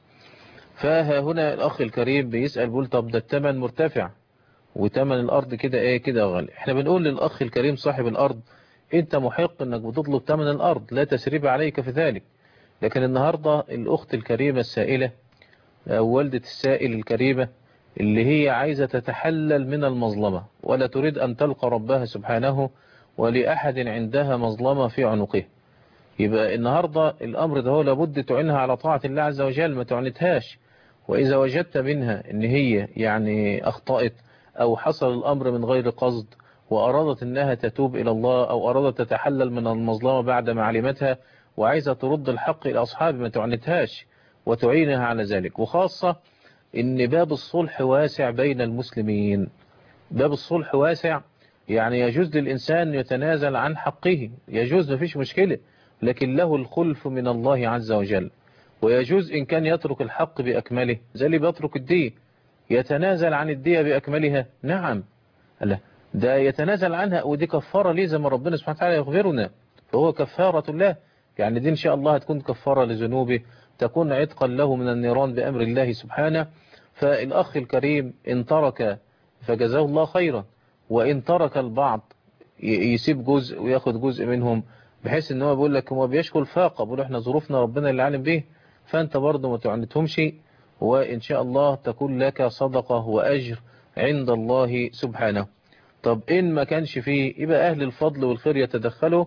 فها هنا الأخ الكريم بيسأل بيقول طب ده التمن مرتفع وتمن الأرض كده إيه كده غالي احنا بنقول للأخ الكريم صاحب الأرض أنت محق أنك بتطلب تمن الأرض لا تسريب عليك في ذلك لكن النهاردة الأخت الكريمة السائلة أو والدة السائل الكريمة اللي هي عايزة تتحلل من المظلمة ولا تريد أن تلقى ربها سبحانه ولأحد عندها مظلمة في عنقه يبقى النهاردة الأمر ده هو لابد تعينها على طاعة الله عز وجل ما تعنتهاش وإذا وجدت منها إن هي يعني أخطأت أو حصل الأمر من غير قصد وأرادت أنها تتوب إلى الله أو أرادت تتحلل من المظلمة بعد ما علمتها وعايزة ترد الحق إلى أصحابه ما تعنتهاش وتعينها على ذلك وخاصة إن باب الصلح واسع بين المسلمين باب الصلح واسع يعني يجوز للإنسان يتنازل عن حقه يجوز مفيش مشكلة لكن له الخلف من الله عز وجل ويجوز إن كان يترك الحق بأكمله زي اللي بيترك الدية يتنازل عن الدية بأكملها نعم لا ده يتنازل عنها ودي كفارة ليه زي ما ربنا سبحانه وتعالى يخبرنا فهو كفارة الله يعني دي إن شاء الله هتكون كفارة لذنوبه تكون عتقا له من النيران بأمر الله سبحانه فالأخ الكريم إن ترك فجزاه الله خيرا وإن ترك البعض يسيب جزء وياخد جزء منهم بحيث ان هو بيقول لك هو بيشكو الفاقة بيقول احنا ظروفنا ربنا اللي عالم به فانت برضه ما تعنتهمش وان شاء الله تكون لك صدقة واجر عند الله سبحانه طب ان ما كانش فيه يبقى اهل الفضل والخير يتدخلوا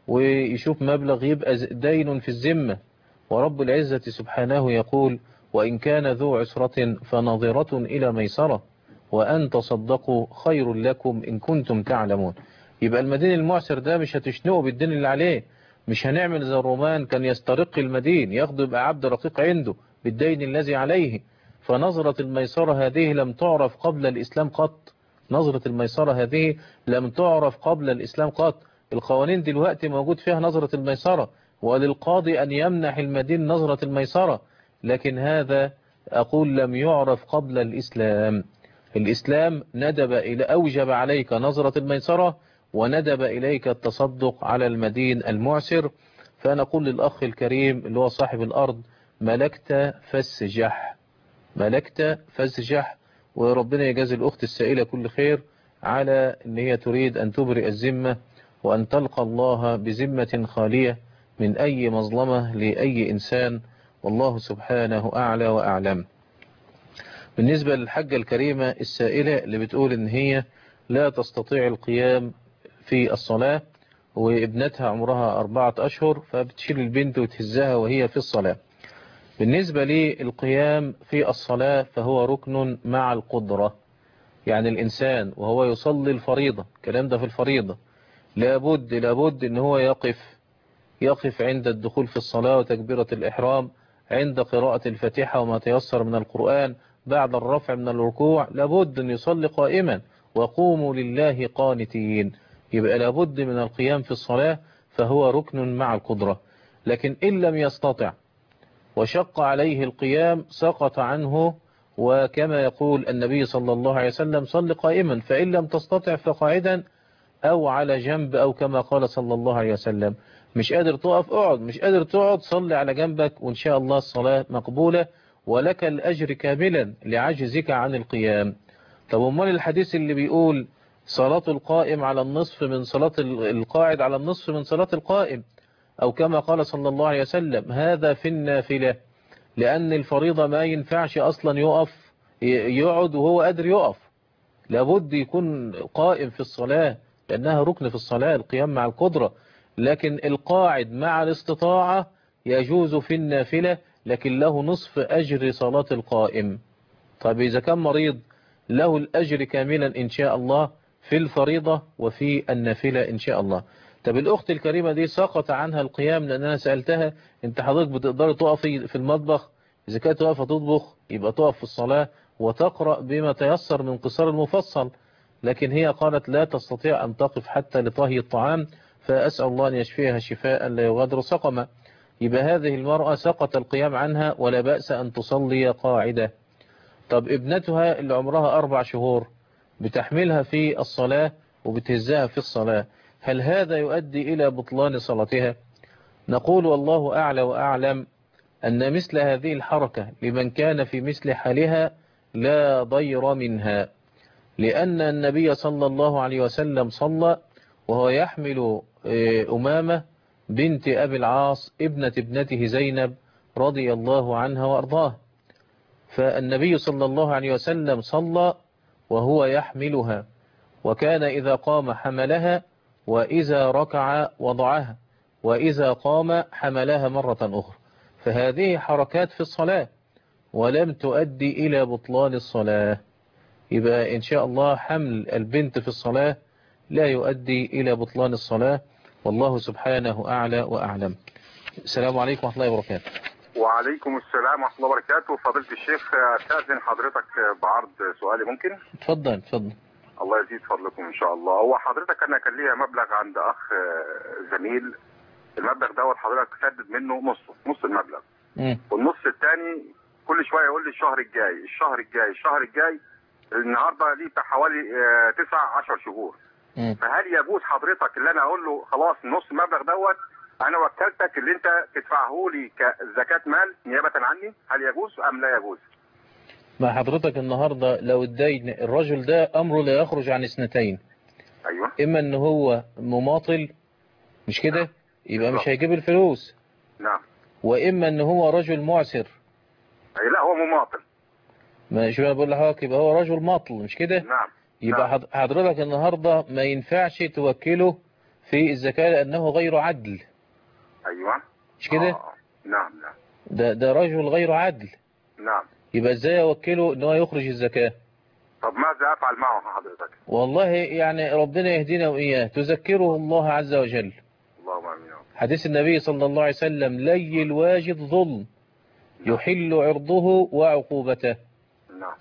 ويشوف مبلغ يبقى دين في الذمة ورب العزة سبحانه يقول وإن كان ذو عسرة فنظرة إلى ميسرة وأن تصدقوا خير لكم إن كنتم تعلمون يبقى المدين المعسر ده مش هتشنقه بالدين اللي عليه مش هنعمل زي الرومان كان يسترق المدين ياخده يبقى عبد رقيق عنده بالدين الذي عليه فنظرة الميسرة هذه لم تعرف قبل الإسلام قط نظرة الميسرة هذه لم تعرف قبل الإسلام قط القوانين دلوقتي موجود فيها نظرة الميسرة وللقاضي أن يمنح المدين نظرة الميسرة لكن هذا أقول لم يعرف قبل الإسلام الإسلام ندب إلى أوجب عليك نظرة الميسرة وندب إليك التصدق على المدين المعسر فنقول للأخ الكريم اللي هو صاحب الأرض ملكت فسجح ملكت فسجح وربنا يجازي الأخت السائلة كل خير على أن هي تريد أن تبرئ الذمة وأن تلقى الله بذمة خالية من أي مظلمة لأي إنسان والله سبحانه أعلى وأعلم بالنسبة للحجة الكريمة السائلة اللي بتقول إن هي لا تستطيع القيام في الصلاة وابنتها عمرها أربعة أشهر فبتشيل البنت وتهزها وهي في الصلاة بالنسبة للقيام في الصلاة فهو ركن مع القدرة يعني الإنسان وهو يصلي الفريضة كلام ده في الفريضة لابد لابد ان هو يقف يقف عند الدخول في الصلاة وتكبيرة الإحرام عند قراءة الفاتحة وما تيسر من القرآن بعد الرفع من الركوع لابد أن يصلي قائما وقوموا لله قانتين يبقى لابد من القيام في الصلاة فهو ركن مع القدرة لكن إن لم يستطع وشق عليه القيام سقط عنه وكما يقول النبي صلى الله عليه وسلم صل قائما فإن لم تستطع فقاعدا أو على جنب أو كما قال صلى الله عليه وسلم مش قادر تقف اقعد مش قادر تقعد صلي على جنبك وإن شاء الله الصلاة مقبولة ولك الأجر كاملا لعجزك عن القيام طب امال الحديث اللي بيقول صلاة القائم على النصف من صلاة القاعد على النصف من صلاة القائم أو كما قال صلى الله عليه وسلم هذا في النافلة لأن الفريضة ما ينفعش أصلا يقف يقعد وهو قادر يقف لابد يكون قائم في الصلاة لأنها ركن في الصلاة القيام مع القدرة لكن القاعد مع الاستطاعة يجوز في النافلة لكن له نصف أجر صلاة القائم طيب إذا كان مريض له الأجر كاملا إن شاء الله في الفريضة وفي النافلة إن شاء الله طب الأخت الكريمة دي سقط عنها القيام لأن أنا سألتها أنت حضرتك بتقدر تقفي في المطبخ إذا كانت واقفة تطبخ يبقى تقف في الصلاة وتقرأ بما تيسر من قصار المفصل لكن هي قالت لا تستطيع أن تقف حتى لطهي الطعام فأسأل الله أن يشفيها شفاء لا يغادر سقما يبقى هذه المرأة سقط القيام عنها ولا بأس أن تصلي قاعدة طب ابنتها اللي عمرها أربع شهور بتحملها في الصلاة وبتهزها في الصلاة هل هذا يؤدي إلى بطلان صلاتها نقول والله أعلى وأعلم أن مثل هذه الحركة لمن كان في مثل حالها لا ضير منها لأن النبي صلى الله عليه وسلم صلى وهو يحمل أمامة بنت أبي العاص ابنة ابنته زينب رضي الله عنها وأرضاها فالنبي صلى الله عليه وسلم صلى وهو يحملها وكان إذا قام حملها وإذا ركع وضعها وإذا قام حملها مرة أخرى فهذه حركات في الصلاة ولم تؤدي إلى بطلان الصلاة يبقى إن شاء الله حمل البنت في الصلاة لا يؤدي إلى بطلان الصلاة والله سبحانه أعلى وأعلم السلام عليكم ورحمة الله وبركاته وعليكم السلام ورحمة الله وبركاته فضيلة الشيخ استاذن حضرتك بعرض سؤالي ممكن؟ اتفضل اتفضل الله يزيد فضلكم إن شاء الله هو حضرتك أنا كان ليا مبلغ عند أخ زميل المبلغ دوت حضرتك سدد منه نصه نص المبلغ مم. والنص الثاني كل شوية يقول لي الشهر الجاي الشهر الجاي الشهر الجاي النهارده ليه بتاع حوالي آه، تسع عشر شهور مم. فهل يجوز حضرتك اللي انا اقول له خلاص نص المبلغ دوت انا وكلتك اللي انت تدفعه لي كزكاة مال نيابة عني هل يجوز ام لا يجوز؟ مع حضرتك النهاردة لو الدين الرجل ده أمره لا يخرج عن اثنتين ايوه إما أن هو مماطل مش كده يبقى مش هيجيب الفلوس نعم وإما أن هو رجل معسر أي لا هو مماطل ما شو أنا بقول لحضرتك يبقى هو رجل ماطل مش كده نعم يبقى حض- حضرتك النهاردة ما ينفعش توكله في الزكاة لأنه غير عدل ايوه مش كده نعم نعم ده ده رجل غير عدل نعم يبقى ازاي اوكله ان هو يخرج الزكاة طب ماذا افعل معه حضرتك؟ والله يعني ربنا يهدينا وإياه تذكره الله عز وجل اللهم امين حديث النبي صلى الله عليه وسلم لي الواجد ظلم يحل عرضه وعقوبته نعم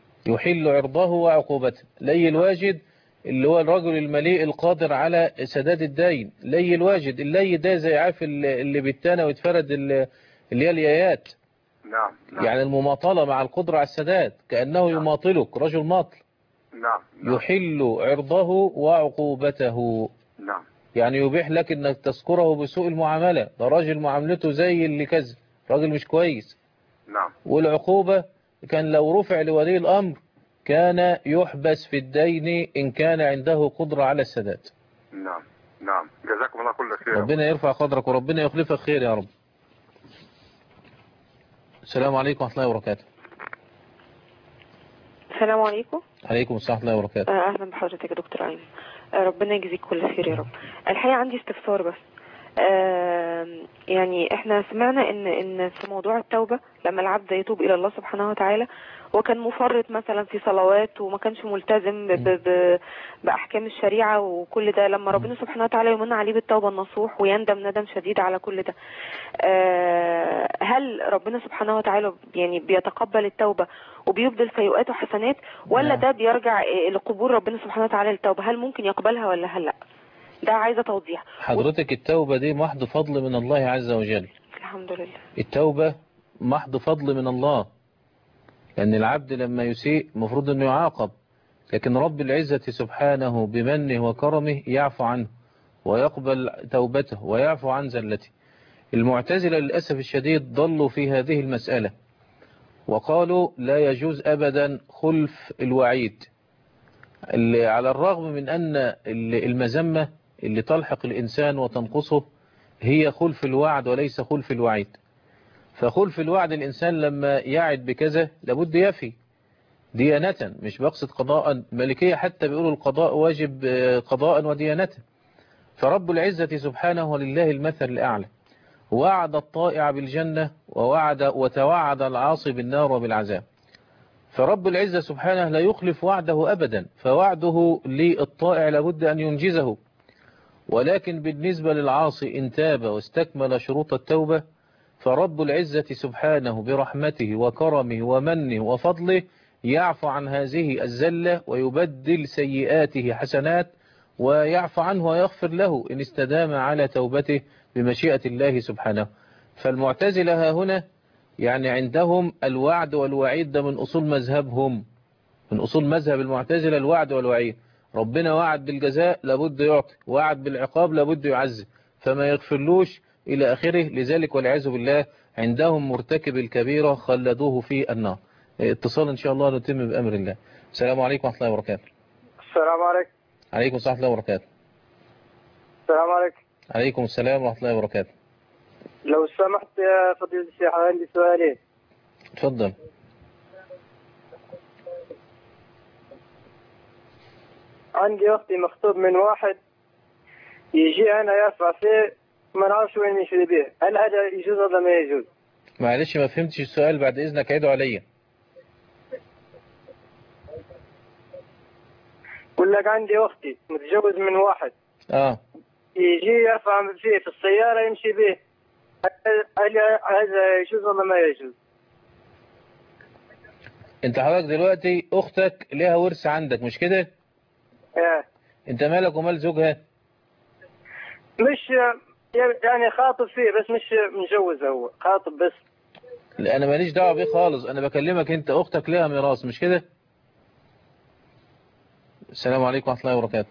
يحل عرضه وعقوبته لي الواجد اللي هو الرجل المليء القادر على سداد الدين لي الواجد اللي ده زي عارف اللي اللي بالتانى ويتفرد اللي اللي هي اليايات نعم نعم يعني المماطلة مع القدرة على السداد كأنه يماطلك رجل ماطل نعم يحل عرضه وعقوبته نعم يعني يبيح لك انك تذكره بسوء المعاملة ده راجل معاملته زي اللي كذا راجل مش كويس نعم والعقوبة كان لو رفع لولي الأمر كان يحبس في الدين إن كان عنده قدرة على السداد نعم نعم جزاكم الله كل خير ربنا يرفع قدرك وربنا يخلفك خير يا رب السلام عليكم ورحمة الله وبركاته السلام عليكم عليكم السلام ورحمة الله وبركاته آه، اهلا بحضرتك يا دكتور ايمن آه، ربنا يجزيك كل خير يا رب الحقيقه عندي استفسار بس آم، يعني احنا سمعنا ان ان في موضوع التوبه لما العبد يتوب الى الله سبحانه وتعالى وكان مفرط مثلا في صلوات وما كانش ملتزم ب ب ب باحكام الشريعه وكل ده لما ربنا سبحانه وتعالى يمن عليه بالتوبه النصوح ويندم ندم شديد على كل ده آه، هل ربنا سبحانه وتعالى يعني بيتقبل التوبه وبيبدل سيئاته حسنات ولا ده بيرجع آه، لقبول ربنا سبحانه وتعالى للتوبه هل ممكن يقبلها ولا هل لا ده عايزه توضيح حضرتك التوبة دي محض فضل من الله عز وجل الحمد لله التوبة محض فضل من الله لأن العبد لما يسيء مفروض أنه يعاقب لكن رب العزة سبحانه بمنه وكرمه يعفو عنه ويقبل توبته ويعفو عن زلته المعتزلة للأسف الشديد ضلوا في هذه المسألة وقالوا لا يجوز أبدا خلف الوعيد اللي على الرغم من أن اللي- المذمة اللي تلحق الإنسان وتنقصه هي خلف الوعد وليس خلف الوعيد فخلف الوعد الإنسان لما يعد بكذا لابد يفي ديانة مش بقصد قضاء ملكية حتى بيقولوا القضاء واجب آه، قضاء وديانة فرب العزة سبحانه ولله المثل الأعلى وعد الطائع بالجنة ووعد وتوعد العاصي بالنار وبالعذاب فرب العزة سبحانه لا يخلف وعده أبدا فوعده للطائع لابد أن ينجزه ولكن بالنسبة للعاصي إن تاب واستكمل شروط التوبة فرب العزة سبحانه برحمته وكرمه ومنه وفضله يعفو عن هذه الزلة ويبدل سيئاته حسنات ويعفو عنه ويغفر له إن استدام على توبته بمشيئة الله سبحانه فالمعتزلة ها هنا يعني عندهم الوعد والوعيد ده من أصول مذهبهم من أصول مذهب المعتزلة الوعد والوعيد ربنا وعد بالجزاء لابد يعطي وعد بالعقاب لابد يعذب فما يغفرلوش إلى آخره لذلك والعياذ بالله عندهم مرتكب الكبيرة خلدوه في النار اتصال إن شاء الله نتم بأمر الله السلام عليكم ورحمة الله وبركاته السلام عليكم عليكم ورحمة الله وبركاته السلام عليكم عليكم السلام ورحمة الله وبركاته لو سمحت يا فضيلة الشيخ عندي سؤالين اتفضل عندي أختي مخطوب من واحد يجي أنا يرفع فيه ما نعرفش وين يشري به هل هذا يجوز ولا ما يجوز معلش ما فهمتش السؤال بعد إذنك عيده عليا يقول لك عندي أختي متجوز من واحد اه يجي يرفع فيه في السيارة يمشي به هل هل هذا يجوز ولا ما يجوز انت حضرتك دلوقتي اختك ليها ورث عندك مش كده آه. انت مالك ومال زوجها مش يعني خاطب فيه بس مش متجوز هو خاطب بس لا انا ماليش دعوه بيه خالص انا بكلمك انت اختك ليها ميراث مش كده السلام عليكم ورحمه الله وبركاته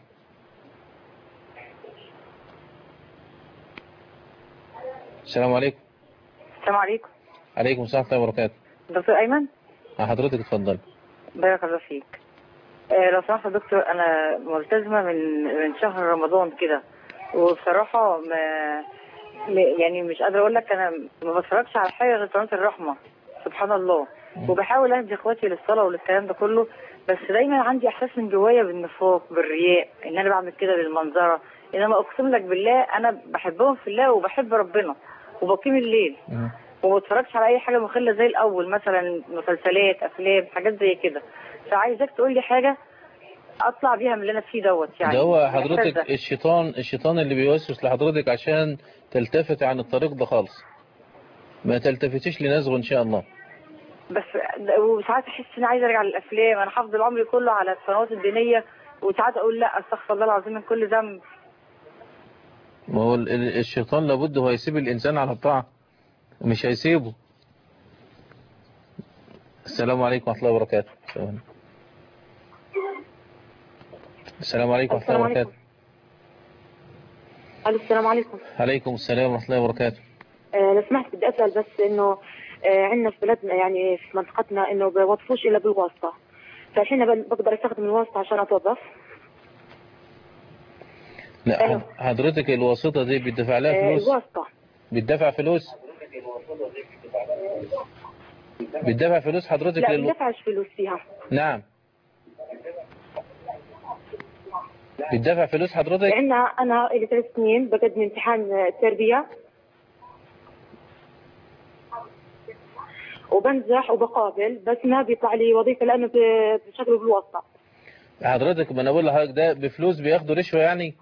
السلام عليكم السلام عليكم عليكم السلام ورحمه الله وبركاته دكتور ايمن مع حضرتك اتفضل بارك الله فيك آه لو سمحت يا دكتور انا ملتزمه من من شهر رمضان كده وبصراحه ما م- يعني مش قادره اقول لك انا ما بتفرجش على حاجه غير قناه الرحمه سبحان الله وبحاول اهدي اخواتي للصلاه وللكلام ده كله بس دايما عندي احساس من جوايا بالنفاق بالرياء ان انا بعمل كده للمنظره انما اقسم لك بالله انا بحبهم في الله وبحب ربنا وبقيم الليل وما بتفرجش على اي حاجه مخله زي الاول مثلا مسلسلات افلام حاجات زي كده فعايزاك تقول لي حاجه اطلع بيها من اللي انا فيه دوت يعني ده هو الإحساس حضرتك ده. الشيطان الشيطان اللي بيوسوس لحضرتك عشان تلتفت عن الطريق ده خالص ما تلتفتش لنزغه ان شاء الله بس وساعات احس اني عايزه ارجع للافلام انا حافظ عمري كله على القنوات الدينيه وساعات اقول لا استغفر الله العظيم من كل ذنب ما هو ال- ال- الشيطان لابد هو يسيب الانسان على الطاعه مش هيسيبه السلام عليكم ورحمه الله وبركاته السلام عليكم ورحمه الله السلام وبركاته الو السلام عليكم عليكم السلام ورحمه الله وبركاته آه لو سمحت بدي اسال بس انه آه عندنا في بلدنا يعني في منطقتنا انه بوظفوش الا بالواسطه فالحين بل- بقدر استخدم الواسطه عشان اتوظف لا حض- حضرتك الواسطه دي بيدفع لها آه فلوس الواسطه بيدفع فلوس بيدفع فلوس حضرتك لا للو... بدفعش فلوس فيها نعم بيدفع فلوس حضرتك عندنا انا لي ثلاث سنين بقدم امتحان آه، تربيه وبنجح وبقابل بس ما بيطلع لي وظيفه لانه ب- بشغله بالواسطه حضرتك ما انا بقول لحضرتك ده بفلوس بياخدوا رشوه يعني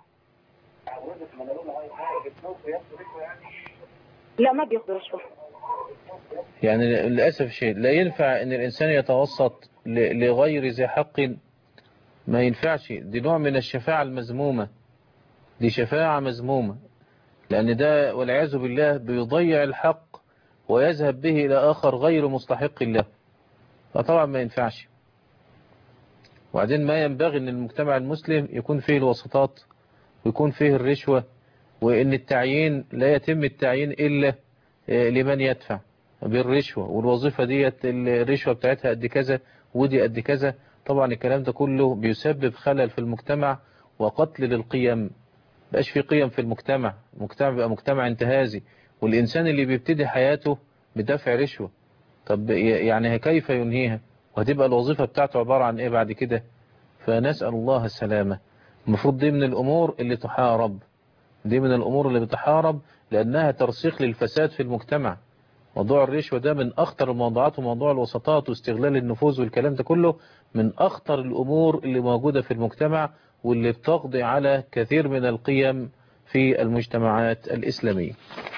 لا ما بياخذوا رشوه يعني للاسف الشيء لا ينفع ان الانسان يتوسط ل- لغير ذي حق ما ينفعش دي نوع من الشفاعه المذمومه دي شفاعه مذمومه لان ده والعياذ بالله بيضيع الحق ويذهب به الى اخر غير مستحق له فطبعا ما ينفعش وبعدين ما ينبغي ان المجتمع المسلم يكون فيه الوسطات ويكون فيه الرشوة وان التعيين لا يتم التعيين الا آه، لمن يدفع بالرشوة والوظيفة ديت الرشوة بتاعتها قد كذا ودي قد كذا طبعا الكلام ده كله بيسبب خلل في المجتمع وقتل للقيم بقاش في قيم في المجتمع المجتمع بقى مجتمع انتهازي والإنسان اللي بيبتدي حياته بدفع رشوة طب ي- يعني كيف ينهيها وهتبقى الوظيفة بتاعته عبارة عن ايه بعد كده فنسأل الله السلامة المفروض دي من الأمور اللي تحارب دي من الأمور اللي بتحارب لأنها ترسيخ للفساد في المجتمع موضوع الرشوة ده من أخطر الموضوعات وموضوع الوسطات واستغلال النفوذ والكلام ده كله من أخطر الأمور اللي موجودة في المجتمع واللي بتقضي على كثير من القيم في المجتمعات الإسلامية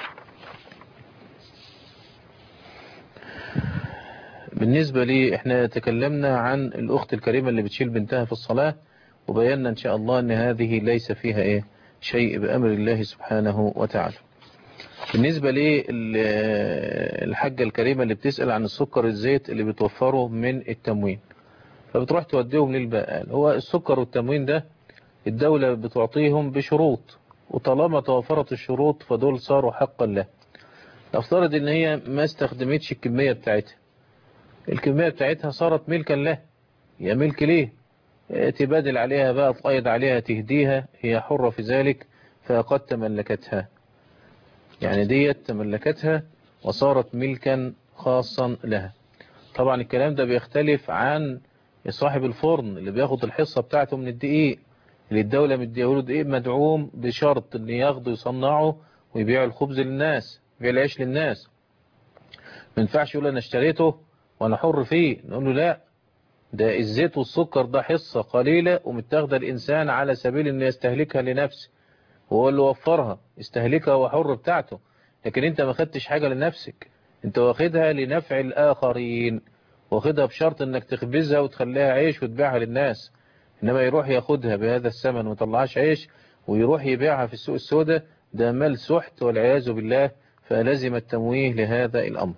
بالنسبة لي احنا تكلمنا عن الأخت الكريمة اللي بتشيل بنتها في الصلاة وبينا إن شاء الله أن هذه ليس فيها إيه شيء بأمر الله سبحانه وتعالى بالنسبة لي الحاجة الكريمة اللي بتسأل عن السكر الزيت اللي بتوفره من التموين فبتروح توديهم للبقال هو السكر والتموين ده الدولة بتعطيهم بشروط وطالما توفرت الشروط فدول صاروا حقا له نفترض ان هي ما استخدمتش الكمية بتاعتها الكمية بتاعتها صارت ملكا له هي ملك ليه اه تبادل عليها بقى تقيد عليها تهديها هي حرة في ذلك فقد تملكتها يعني ديت تملكتها وصارت ملكا خاصا لها طبعا الكلام ده بيختلف عن صاحب الفرن اللي بياخد الحصة بتاعته من الدقيق اللي الدولة مديهوله دقيق مدعوم بشرط ان ياخده يصنعه ويبيع الخبز للناس يبيع العيش للناس ما ينفعش يقول انا اشتريته وانا حر فيه نقول له لا ده الزيت والسكر ده حصة قليلة ومتاخده الانسان على سبيل انه يستهلكها لنفسه هو اللي وفرها استهلكها وحر بتاعته لكن انت ما خدتش حاجة لنفسك انت واخدها لنفع الاخرين واخدها بشرط انك تخبزها وتخليها عيش وتبيعها للناس انما يروح ياخدها بهذا الثمن ويطلعهاش عيش ويروح يبيعها في السوق السوداء ده مال سحت والعياذ بالله فلازم التمويه لهذا الامر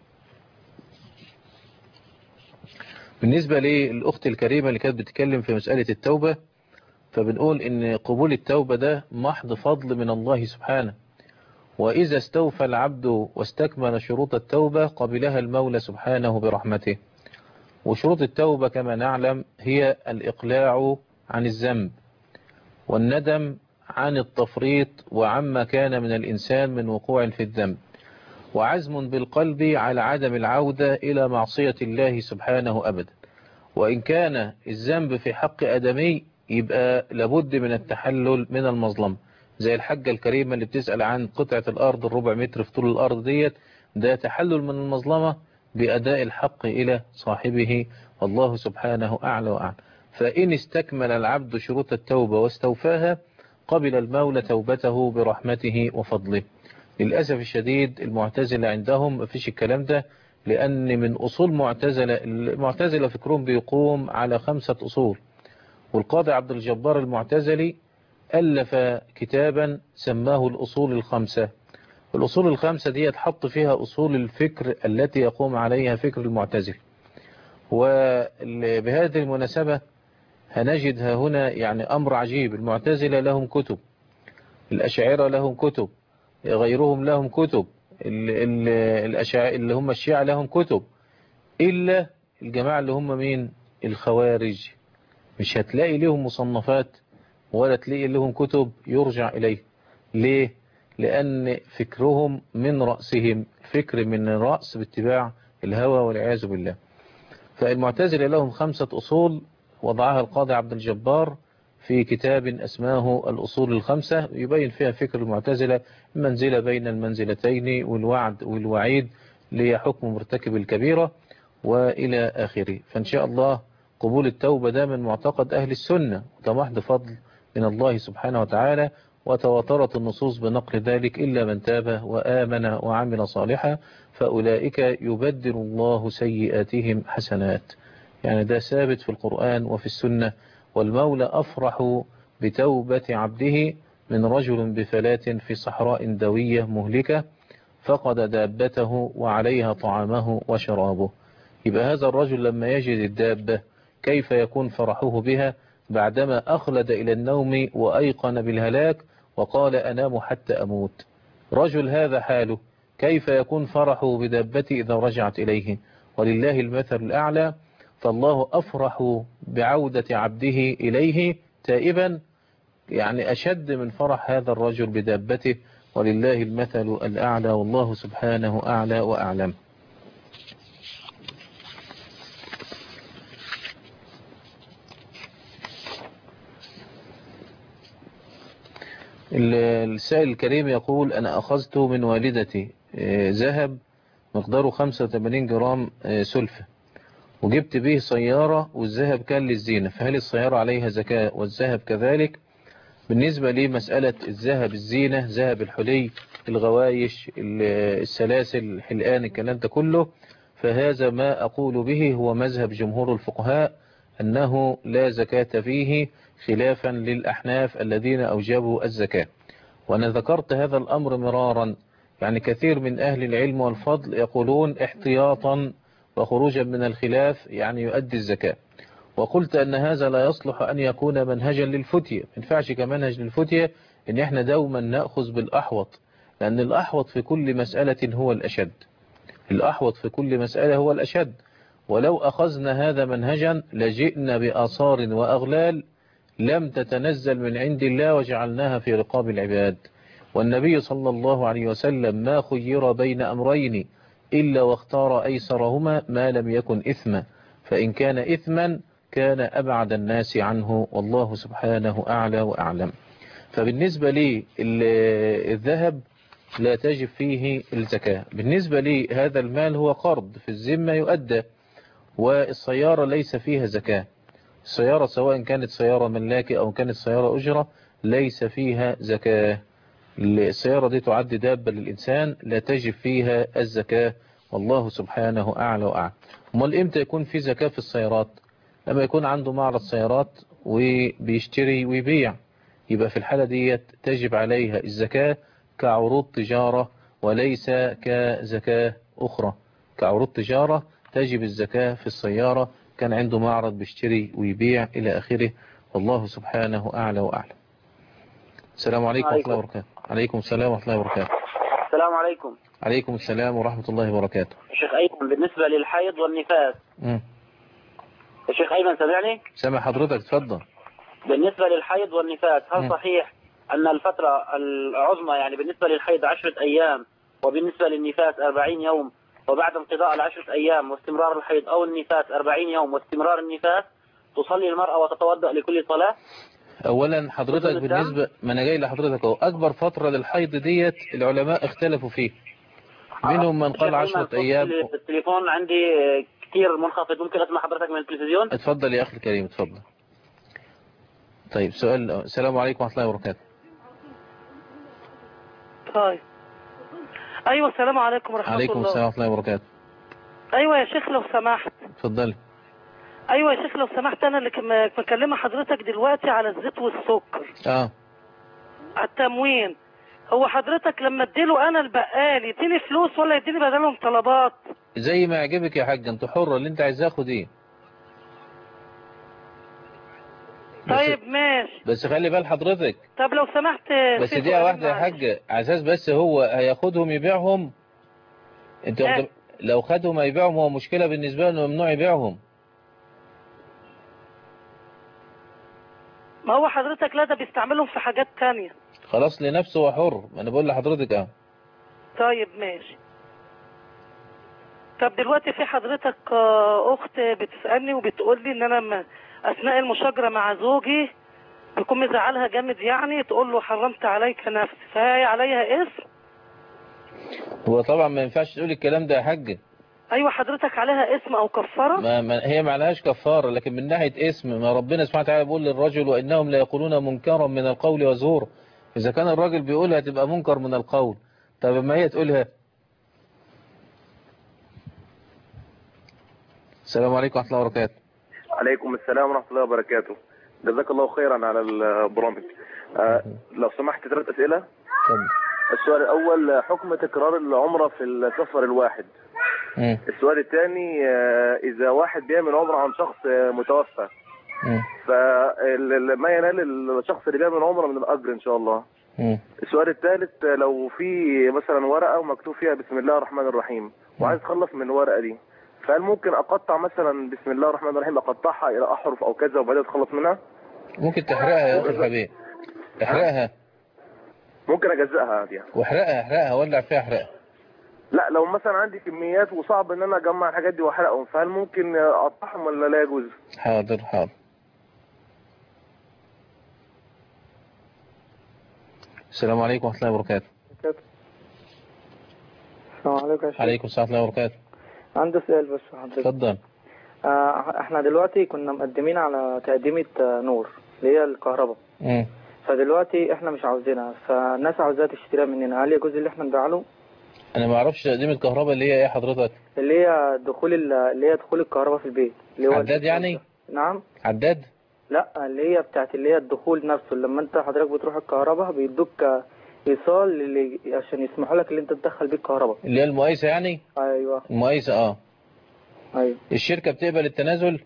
بالنسبة للأخت الكريمة اللي كانت بتتكلم في مسألة التوبة فبنقول إن قبول التوبة ده محض فضل من الله سبحانه وإذا استوفى العبد واستكمل شروط التوبة قبلها المولى سبحانه برحمته وشروط التوبة كما نعلم هي الإقلاع عن الذنب والندم عن التفريط وعما كان من الإنسان من وقوع في الذنب وعزم بالقلب على عدم العودة إلى معصية الله سبحانه أبدا وإن كان الذنب في حق أدمي يبقى لابد من التحلل من المظلمة زي الحاجة الكريمة اللي بتسأل عن قطعة الأرض الربع متر في طول الأرض ديت ده تحلل من المظلمة بأداء الحق إلى صاحبه والله سبحانه أعلى وأعلى فإن استكمل العبد شروط التوبة واستوفاها قبل المولى توبته برحمته وفضله للأسف الشديد المعتزلة عندهم مفيش الكلام ده لأن من أصول معتزلة المعتزلة فكرهم بيقوم على خمسة أصول والقاضي عبد الجبار المعتزلي ألف كتابا سماه الأصول الخمسة الأصول الخمسة دي تحط فيها أصول الفكر التي يقوم عليها فكر المعتزل وبهذه المناسبة هنجد ها هنا يعني أمر عجيب المعتزلة لهم كتب الأشاعرة لهم كتب غيرهم لهم كتب الأشاعرة اللي هم الشيعة لهم كتب إلا الجماعة اللي هم مين الخوارج مش هتلاقي لهم مصنفات ولا تلاقي لهم كتب يرجع إليه ليه لأن فكرهم من رأسهم فكر من الرأس باتباع الهوى والعياذ بالله فالمعتزلة لهم خمسة أصول وضعها القاضي عبد الجبار في كتاب اسماه الأصول الخمسة يبين فيها فكر المعتزلة منزلة بين المنزلتين والوعد والوعيد لحكم مرتكب الكبيرة وإلى آخره فإن شاء الله قبول التوبة ده من معتقد أهل السنة وده محض فضل من الله سبحانه وتعالى وتواترت النصوص بنقل ذلك إلا من تاب وآمن وعمل صالحا فأولئك يبدل الله سيئاتهم حسنات يعني ده ثابت في القرآن وفي السنة والمولى أفرح بتوبة عبده من رجل بفلاة في صحراء دوية مهلكة فقد دابته وعليها طعامه وشرابه يبقى هذا الرجل لما يجد الدابة كيف يكون فرحه بها بعدما أخلد إلى النوم وأيقن بالهلاك وقال أنام حتى أموت رجل هذا حاله كيف يكون فرحه بدابته إذا رجعت إليه ولله المثل الأعلى فالله أفرح بعودة عبده إليه تائبا يعني أشد من فرح هذا الرجل بدابته ولله المثل الأعلى والله سبحانه أعلى وأعلم السائل الكريم يقول أنا أخذت من والدتي ذهب مقداره 85 جرام سلفة وجبت به سيارة والذهب كان للزينة فهل السيارة عليها زكاة والذهب كذلك بالنسبة لمسألة الذهب الزينة ذهب الحلي الغوايش السلاسل الحلقان الكلام ده كله فهذا ما أقول به هو مذهب جمهور الفقهاء أنه لا زكاة فيه خلافا للأحناف الذين أوجبوا الزكاة وأنا ذكرت هذا الأمر مرارا يعني كثير من أهل العلم والفضل يقولون احتياطا وخروجا من الخلاف يعني يؤدي الزكاة وقلت أن هذا لا يصلح أن يكون منهجا للفتية ما ينفعش كمنهج للفتية أن احنا دوما نأخذ بالأحوط لأن الأحوط في كل مسألة هو الأشد الأحوط في كل مسألة هو الأشد ولو أخذنا هذا منهجا لجئنا بآثار وأغلال لم تتنزل من عند الله وجعلناها في رقاب العباد والنبي صلى الله عليه وسلم ما خير بين أمرين إلا واختار أيسرهما ما لم يكن إثما فإن كان إثما كان أبعد الناس عنه والله سبحانه أعلى وأعلم فبالنسبة لي الذهب لا تجب فيه الزكاة بالنسبة لي هذا المال هو قرض في الذمة يؤدى والسيارة ليس فيها زكاة السيارة سواء كانت سيارة ملاكي أو كانت سيارة أجرة ليس فيها زكاة السيارة دي تعد دابة للإنسان لا تجب فيها الزكاة والله سبحانه أعلى وأعلى امال إمتى يكون في زكاة في السيارات لما يكون عنده معرض سيارات وبيشتري ويبيع يبقى في الحالة دي تجب عليها الزكاة كعروض تجارة وليس كزكاة أخرى كعروض تجارة تجب الزكاة في السيارة كان عنده معرض بيشتري ويبيع إلى آخره والله سبحانه أعلى وأعلم السلام عليكم ورحمة الله وبركاته عليكم السلام ورحمة الله وبركاته السلام عليكم عليكم السلام ورحمة الله وبركاته شيخ أيمن بالنسبة للحيض والنفاس مم. يا شيخ أيمن سمعني سامع حضرتك تفضل بالنسبة للحيض والنفاس هل مم. صحيح أن الفترة العظمى يعني بالنسبة للحيض عشرة أيام وبالنسبة للنفاس أربعين يوم وبعد انقضاء العشرة أيام واستمرار الحيض أو النفاس أربعين يوم واستمرار النفاس تصلي المرأة وتتوضأ لكل صلاة أولا حضرتك الدم؟ بالنسبة ما أنا جاي لحضرتك أهو أكبر فترة للحيض ديت العلماء اختلفوا فيه منهم من قال شيخ أيمن، عشرة صوت أيام التليفون عندي كثير منخفض ممكن أسمع حضرتك من التلفزيون اتفضل يا أخي الكريم اتفضل طيب سؤال السلام عليكم ورحمة الله وبركاته طيب ايوه السلام عليكم ورحمه عليكم الله السلام ورحمة الله وبركاته ايوه يا شيخ لو سمحت اتفضلي ايوه يا شيخ لو سمحت انا اللي كم- مكلمه حضرتك دلوقتي على الزيت والسكر اه على التموين هو حضرتك لما اديله انا البقال يديني فلوس ولا يديني بدلهم طلبات زي ما يعجبك يا حاج انت حرة اللي انت عايزاه خديه بس, طيب ماشي بس خلي بال حضرتك طب لو سمحت بس في دقيقة سؤال واحدة يا معلش. حاج على اساس بس هو هياخدهم يبيعهم انت اه. واخد- لو خدهم هيبيعهم هو مشكلة بالنسبة له انه ممنوع يبيعهم ما هو حضرتك لا ده بيستعملهم في حاجات تانية خلاص لنفسه هو حر ما انا بقول لحضرتك اه طيب ماشي طب دلوقتي في حضرتك آه، اخت بتسألني وبتقول لي ان انا م- اثناء المشاجرة مع زوجي بيكون مزعلها جامد يعني تقول له حرمت عليك نفسي فهي عليها اسم هو طبعا ما ينفعش تقول الكلام ده يا حاج ايوه حضرتك عليها اسم او كفارة ما ما هي ما لهاش كفارة لكن من ناحية اسم ما ربنا سبحانه وتعالى بيقول للرجل وإنهم لا يقولون منكرا من القول وزورا إذا كان الراجل بيقولها تبقى منكر من القول طب ما هي تقولها السلام عليكم ورحمة الله وبركاته عليكم السلام ورحمة الله وبركاته جزاك الله خيرا على البرامج آه لو سمحت ثلاث أسئلة السؤال الأول حكم تكرار العمرة في السفر الواحد السؤال الثاني آه إذا واحد بيعمل عمرة عن شخص آه، متوفى فما ينال الشخص اللي بيعمل عمرة من الأجر إن شاء الله السؤال الثالث آه، لو في مثلا ورقة ومكتوب فيها بسم الله الرحمن الرحيم وعايز أخلص من الورقة دي فهل ممكن أقطع مثلا بسم الله الرحمن الرحيم أقطعها إلى أحرف أو كذا وبعدين أتخلص منها؟ ممكن تحرقها يا أخي الحبيب احرقها ممكن أجزأها دي واحرقها احرقها ولع فيها احرقها لا لو مثلا عندي كميات وصعب ان انا اجمع الحاجات دي واحرقهم فهل ممكن اقطعهم ولا لا يجوز؟ حاضر حاضر السلام عليكم ورحمة الله وبركاته السلام عليكم يا شيخ عليكم السلام ورحمة الله وبركاته عندي سؤال بس حضرتك اتفضل آه احنا دلوقتي كنا مقدمين على تقديمة آه، نور اللي هي الكهرباء مم. فدلوقتي احنا مش عاوزينها فالناس عاوزاها تشتريها مننا هل يجوز اللي احنا نبيع له انا ما اعرفش تقديم الكهرباء اللي هي ايه حضرتك اللي هي دخول ال- اللي هي دخول الكهرباء في البيت اللي هو عداد يعني نعم عداد لا اللي هي بتاعت اللي هي الدخول نفسه لما انت حضرتك بتروح الكهرباء بيدوك آه، ايصال اللي عشان يسمحوا لك اللي انت تدخل بيه الكهرباء اللي هي المقايسة يعني ايوه المقايسة اه ايوه الشركة بتقبل التنازل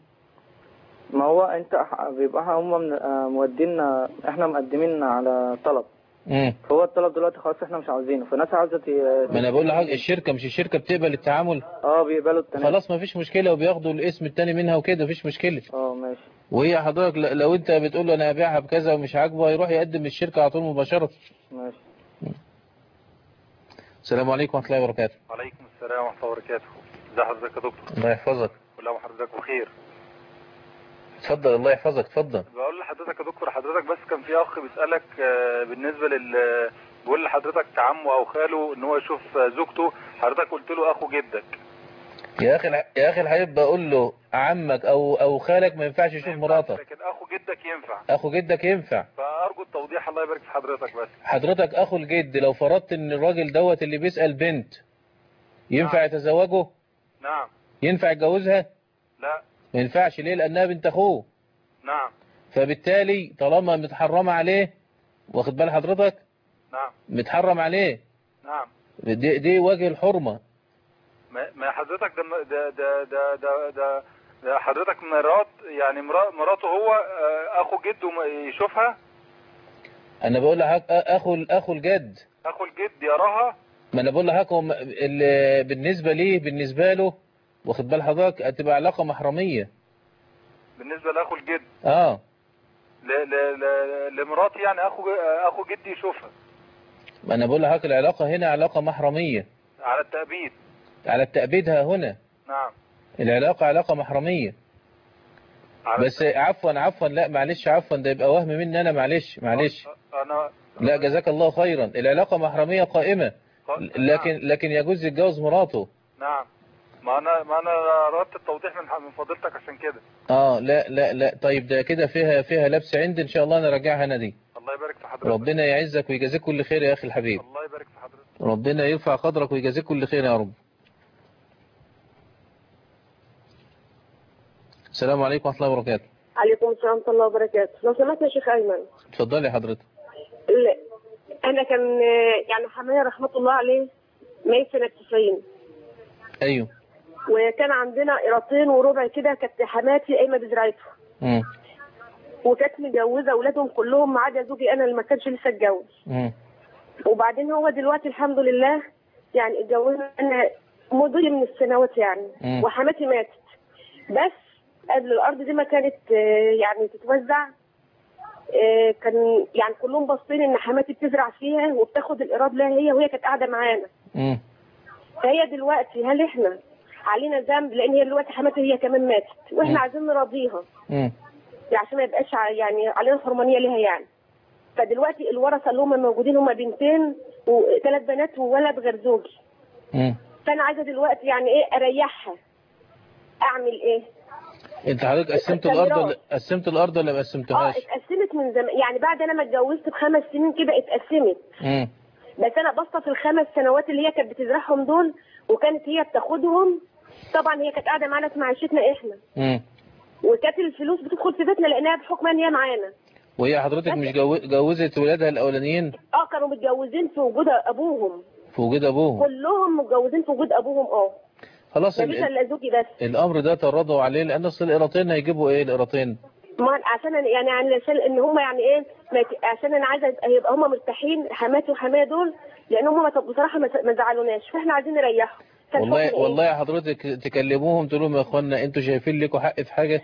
ما هو انت ح- بيبقى هم من- آه، مودينا احنا مقدمين على طلب مم. فهو الطلب دلوقتي خلاص احنا مش عاوزينه فالناس عاوزه ت- ما انا بقول لحضرتك الشركه مش الشركه بتقبل التعامل اه بيقبلوا التنازل خلاص ما فيش مشكله وبياخدوا الاسم التاني منها وكده مفيش مشكله اه ماشي وهي حضرتك ل- لو انت بتقول له انا هبيعها بكذا ومش عاجبه هيروح يقدم الشركه على طول مباشره ماشي السلام عليكم ورحمه الله وبركاته وعليكم السلام ورحمة الله وبركاته ازي حضرتك يا دكتور الله يحفظك كل عام وحضرتك بخير اتفضل الله يحفظك اتفضل بقول لحضرتك يا دكتور حضرتك بس كان في اخ بيسألك آه، بالنسبة لل بيقول لحضرتك عمه او خاله ان هو يشوف آه، زوجته حضرتك قلت له اخو جدك يا اخي الح- يا اخي الحبيب بقول له عمك او او خالك ما ينفعش يشوف مراتك لكن اخو جدك ينفع اخو جدك ينفع فارجو التوضيح الله يبارك في حضرتك بس حضرتك اخو الجد لو فرضت ان الراجل دوت اللي بيسأل بنت ينفع يتزوجه نعم ينفع يتجوزها لا ما ينفعش ليه لانها بنت اخوه نعم فبالتالي طالما متحرمه عليه واخد بال حضرتك نعم متحرم عليه نعم دي, دي وجه الحرمه ما ما حضرتك ده ده ده ده ده, ده, ده حضرتك مرات يعني مرا- مراته هو آه، اخو جده ما- يشوفها انا بقول لحضرتك أ- اخو اخو الجد اخو الجد يراها ما انا بقول لحضرتك هم- ال- بالنسبه ليه بالنسبه له واخد بال حضرتك هتبقى علاقه محرميه بالنسبة لاخو الجد اه ل ل ل لمراتي يعني اخو اخو جدي يشوفها ما انا بقول لحضرتك العلاقه هنا علاقه محرميه على التأبيد على التأبيد ها هنا نعم العلاقه علاقه محرميه بس عفوا عفوا لا معلش عفوا ده يبقى وهم مني انا معلش معلش انا لا جزاك الله خيرا العلاقه محرميه قائمه لكن لكن يجوز يتجوز مراته نعم ما انا ما انا اردت التوضيح من من فضيلتك عشان كده اه لا لا لا طيب ده كده فيها فيها لبس عندي ان شاء الله نراجعها انا دي الله يبارك في حضرتك ربنا يعزك ويجازيك كل خير يا اخي الحبيب الله يبارك في حضرتك ربنا يرفع قدرك ويجازيك كل خير يا رب السلام عليكم ورحمه الله وبركاته عليكم السلام ورحمة الله وبركاته لو سمحت يا شيخ أيمن اتفضلي حضرتك لا. أنا كان يعني حماية رحمة الله عليه ميت سنة 90 ايوه وكان عندنا قيراطين وربع كده كانت حماتي قايمة بزراعته مم. وكانت متجوزة أولادهم كلهم ما عدا زوجي أنا اللي ما كانش لسه اتجوز مم. وبعدين هو دلوقتي الحمد لله يعني اتجوزنا أنا مضي من السنوات يعني مم. وحماتي ماتت بس قبل الأرض دي ما كانت آه، يعني تتوزع آه، كان يعني كلهم باصين ان حماتي بتزرع فيها وبتاخد الايراد لها هي وهي كانت قاعده معانا مم. فهي دلوقتي هل احنا علينا ذنب لان هي دلوقتي حماتي هي كمان ماتت مم. واحنا عايزين نراضيها مم. يعني عشان ما يبقاش ع- يعني علينا حرمانيه ليها يعني فدلوقتي الورثه اللي هم موجودين هم بنتين وثلاث بنات وولد غير زوجي مم. فانا عايزه دلوقتي يعني ايه اريحها اعمل ايه؟ انت حضرتك قسمت الارض ولا قسمت الارض ولا ما اه قسمتهاش اتقسمت من زمان يعني بعد انا ما اتجوزت بخمس سنين كده اتقسمت مم. بس انا باصه في الخمس سنوات اللي هي كانت بتزرعهم دول وكانت هي بتاخدهم طبعا هي كانت قاعده معانا في معيشتنا احنا مم. وكانت الفلوس بتدخل في بيتنا لانها بحكم ان هي معانا وهي حضرتك مش جو- جوزت ولادها الاولانيين اه كانوا متجوزين في وجود ابوهم في وجود ابوهم كلهم متجوزين في وجود ابوهم اه خلاص مفيش ال- الا زوجي بس الامر ده ترضوا عليه لان اصل القراطين هيجيبوا ايه القراطين ما عشان أنا- يعني علشان ان هم يعني ايه ما يت- عشان انا عايزه يبقى يبقى هم مرتاحين حماتي وحماية دول لان هم ما- بصراحه ما ما زعلوناش فاحنا عايزين نريحهم فالحكم والله إيه؟ والله يا حضرتك تكلموهم تقول لهم يا اخوانا انتوا شايفين لكم حق في حاجه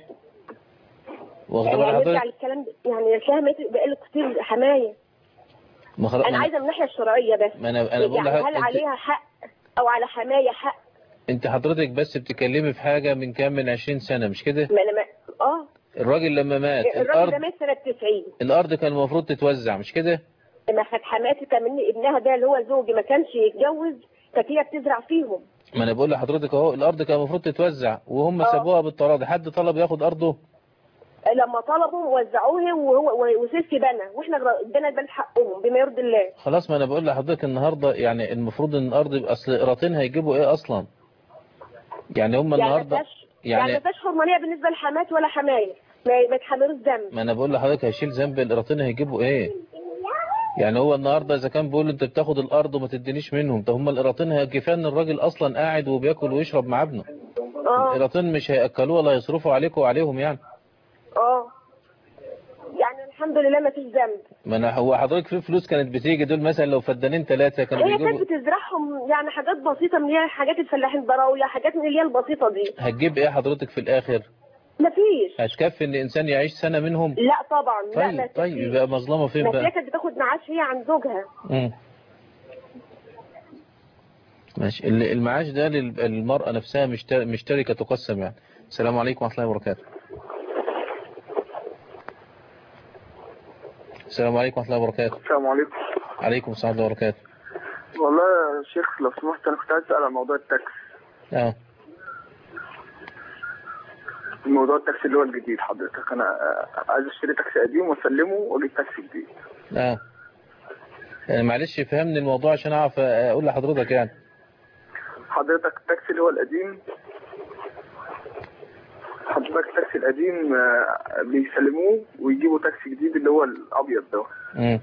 واخد بال يعني نرجع حضرتك للكلام ده يعني الفهم بقى له كتير حمايه ما خلاص انا ما- عايزه من الناحيه الشرعيه بس ما انا انا بقول يعني لحضرتك هل انت, عليها حق او على حمايه حق انت حضرتك بس بتتكلمي في حاجه من كام من 20 سنه مش كده ما انا ما اه الراجل لما مات الراجل ده الارض مات سنه 90 الارض كان المفروض تتوزع مش كده لما كانت حماتي كان من ابنها ده اللي هو زوجي ما كانش يتجوز كانت هي بتزرع فيهم ما انا بقول لحضرتك اهو الارض كان المفروض تتوزع وهم آه. سابوها بالتراضي حد طلب ياخد ارضه لما طلبوا وزعوها وهو وسيسي بنى واحنا ادينا البنات حقهم بما يرضي الله خلاص ما انا بقول لحضرتك النهارده يعني المفروض ان الارض يبقى اصل قراطين هيجيبوا ايه اصلا يعني هم يعني ما النهارده فيهاش يعني ما يعني فيهاش حرمانيه بالنسبه لحمات ولا حمايه ما ما يتحملوش ذنب ما انا بقول لحضرتك هيشيل ذنب القراطين هيجيبوا ايه يعني هو النهارده اذا كان بيقول انت بتاخد الارض وما تدينيش منهم طب هم القراطين هي- كفايه ان الراجل اصلا قاعد وبياكل ويشرب مع ابنه اه القراطين مش هياكلوه ولا يصرفوا عليكم وعليهم يعني اه يعني الحمد الحمد لله ما فيش ذنب ما انا هو حضرتك في فلوس كانت بتيجي دول مثلا لو فدانين ثلاثة كانوا هي كانت بيجيبوا بتزرعهم يعني حاجات بسيطه من اللي هي حاجات الفلاحين براويه حاجات من اللي هي البسيطه دي هتجيب ايه حضرتك في الاخر ما فيش هتكفي ان انسان يعيش سنة منهم لا طبعا لا ما طيب طيب يبقى مظلمة فين ما هي بقى كانت بتاخد معاش هي عن زوجها مم. ماشي ال- المعاش ده للمرأة نفسها مشت- مشتركة تقسم يعني السلام عليكم ورحمة الله وبركاته السلام عليكم ورحمة الله وبركاته السلام عليكم عليكم السلام ورحمة الله وبركاته والله يا شيخ لو سمحت انا كنت عايز اسال عن موضوع التاكس اه موضوع التاكسي اللي هو الجديد حضرتك انا آه، عايز اشتري تاكسي قديم واسلمه واجيب تاكسي جديد اه يعني معلش فهمني الموضوع عشان اعرف اقول لحضرتك يعني حضرتك التاكسي اللي هو القديم حضرتك التاكسي القديم آه، بيسلموه ويجيبوا تاكسي جديد اللي هو الابيض ده مم.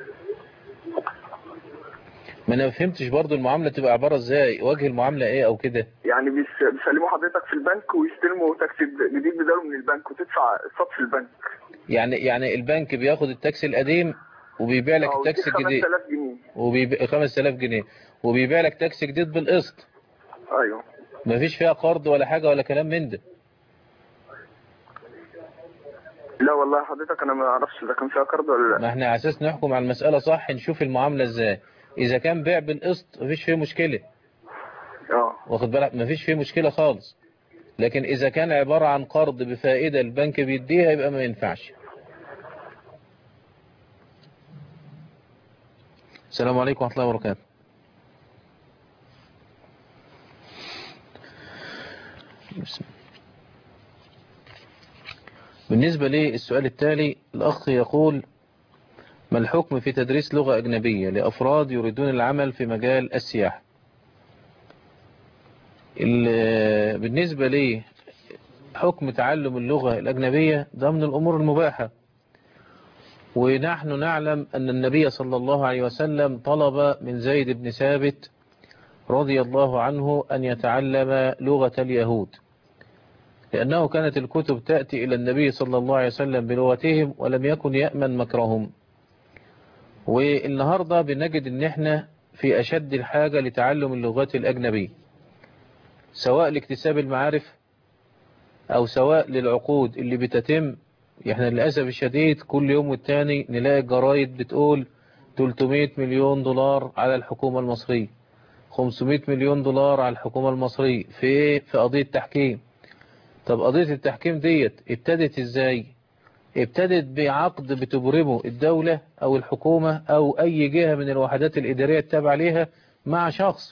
ما انا ما فهمتش برضو المعاملة تبقى عبارة ازاي وجه المعاملة ايه او كده يعني بيس- بيسلموا حضرتك في البنك ويستلموا تاكسي جديد بداله من البنك وتدفع الصف في البنك يعني يعني البنك بياخد التاكسي القديم وبيبيع لك اه التاكسي ودي الجديد 5000 جنيه وبيبيع 5000 جنيه وبيبيع لك تاكسي جديد بالقسط ايوه مفيش فيها قرض ولا حاجة ولا كلام من ده لا والله حضرتك انا ما اعرفش اذا كان فيها قرض ولا لا ما احنا على اساس نحكم على المسألة صح نشوف المعاملة ازاي اذا كان بيع بالقسط مفيش فيه مشكلة اه واخد بالك مفيش فيه مشكلة خالص لكن اذا كان عبارة عن قرض بفائدة البنك بيديها يبقى ما ينفعش السلام عليكم ورحمة الله وبركاته بسم الله. بالنسبة للسؤال التالي الأخ يقول ما الحكم في تدريس لغة أجنبية لأفراد يريدون العمل في مجال السياحة ال- بالنسبة لي حكم تعلم اللغة الأجنبية ده من الأمور المباحة ونحن نعلم أن النبي صلى الله عليه وسلم طلب من زيد بن ثابت رضي الله عنه أن يتعلم لغة اليهود لأنه كانت الكتب تأتي إلى النبي صلى الله عليه وسلم بلغتهم ولم يكن يأمن مكرهم والنهاردة بنجد ان احنا في أشد الحاجة لتعلم اللغات الأجنبية سواء لاكتساب المعارف أو سواء للعقود اللي بتتم احنا للأسف الشديد كل يوم والتاني نلاقي الجرايد بتقول 300 مليون دولار على الحكومة المصرية 500 مليون دولار على الحكومة المصرية في في قضية تحكيم طب قضية التحكيم ديت ابتدت ازاي ابتدت بعقد بتبرمه الدولة او الحكومة او اي جهة من الوحدات الادارية التابعة ليها مع شخص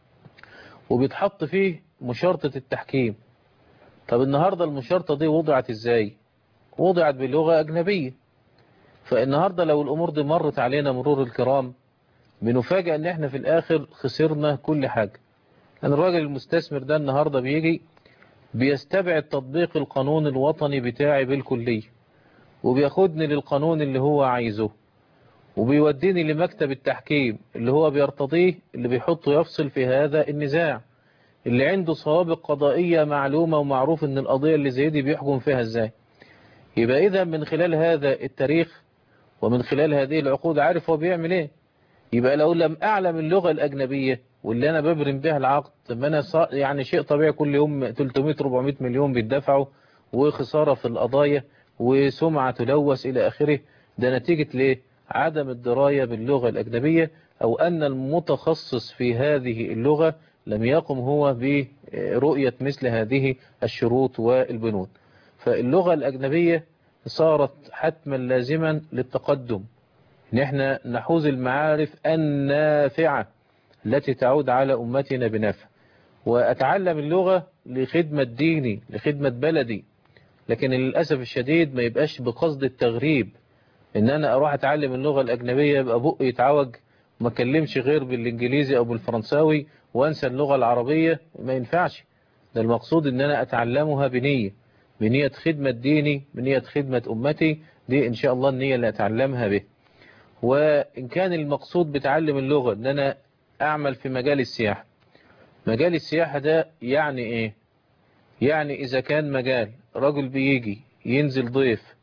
وبيتحط فيه مشارطة التحكيم طب النهاردة المشارطة دي وضعت ازاي وضعت بلغة اجنبية فالنهاردة لو الامور دي مرت علينا مرور الكرام بنفاجأ ان احنا في الاخر خسرنا كل حاجة لان الراجل المستثمر ده النهاردة بيجي بيستبعد تطبيق القانون الوطني بتاعي بالكلية وبياخدني للقانون اللي هو عايزه وبيوديني لمكتب التحكيم اللي هو بيرتضيه اللي بيحطه يفصل في هذا النزاع اللي عنده سوابق قضائية معلومة ومعروف ان القضية اللي زي دي بيحكم فيها ازاي يبقى اذا من خلال هذا التاريخ ومن خلال هذه العقود عارف هو بيعمل ايه يبقى لو لم اعلم اللغة الاجنبية واللي انا ببرم بها العقد طب انا صا- يعني شيء طبيعي كل يوم 300 400 مليون بيدفعوا وخسارة في القضايا وسمعة تلوث الى اخره ده نتيجة ليه عدم الدراية باللغة الاجنبية او ان المتخصص في هذه اللغة لم يقم هو برؤية مثل هذه الشروط والبنود فاللغة الاجنبية صارت حتما لازما للتقدم ان احنا نحوز المعارف النافعة التي تعود على أمتنا بنفع وأتعلم اللغة لخدمة ديني لخدمة بلدي لكن للأسف الشديد ما يبقاش بقصد التغريب إن أنا أروح أتعلم اللغة الأجنبية يبقى بقي يتعوج ما كلمش غير بالإنجليزي أو بالفرنساوي وأنسى اللغة العربية ما ينفعش ده المقصود إن أنا أتعلمها بنية بنية خدمة ديني بنية خدمة أمتي دي إن شاء الله النية اللي أتعلمها به وإن كان المقصود بتعلم اللغة إن أنا أعمل في مجال السياحة مجال السياحة ده يعني إيه يعني إذا كان مجال رجل بيجي ينزل ضيف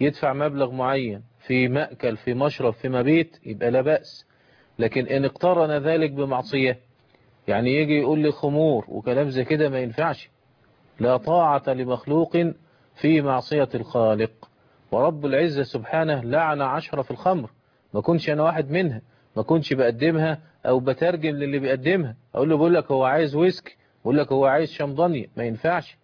يدفع مبلغ معين في مأكل في مشرب في مبيت يبقى لا بأس لكن إن اقترن ذلك بمعصية يعني يجي يقول لي خمور وكلام زي كده ما ينفعش لا طاعة لمخلوق في معصية الخالق ورب العزة سبحانه لعن عشرة في الخمر ما كنش أنا واحد منها ما كنش بقدمها أو بترجم للي بيقدمها أقول له بقول لك هو عايز ويسك بقول لك هو عايز شمضانية ما ينفعش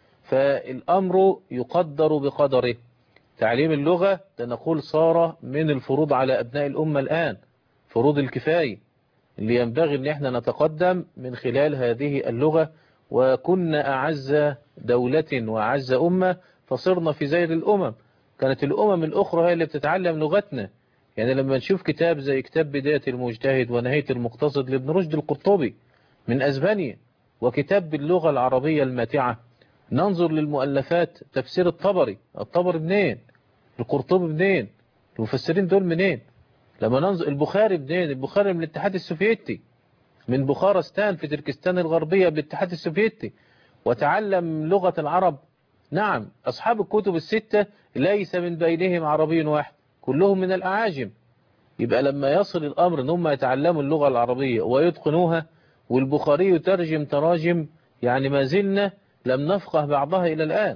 فالأمر يقدر بقدره تعليم اللغة ده نقول صار من الفروض على أبناء الأمة الآن فروض الكفاية اللي ينبغي أن احنا نتقدم من خلال هذه اللغة وكنا أعز دولة وأعز أمة فصرنا في زير الأمم كانت الأمم الأخرى هي اللي بتتعلم لغتنا يعني لما نشوف كتاب زي كتاب بداية المجتهد ونهاية المقتصد لابن رشد القرطبي من أسبانيا وكتاب باللغة العربية الماتعة ننظر للمؤلفات تفسير الطبري الطبري منين القرطبي منين المفسرين دول منين لما ننظر البخاري منين البخاري من الاتحاد السوفيتي من بخارستان في تركستان الغربية بالاتحاد السوفيتي وتعلم لغة العرب نعم أصحاب الكتب الستة ليس من بينهم عربي واحد كلهم من الأعاجم يبقى لما يصل الأمر أن هم يتعلموا اللغة العربية ويتقنوها والبخاري يترجم تراجم يعني ما زلنا لم نفقه بعضها إلى الآن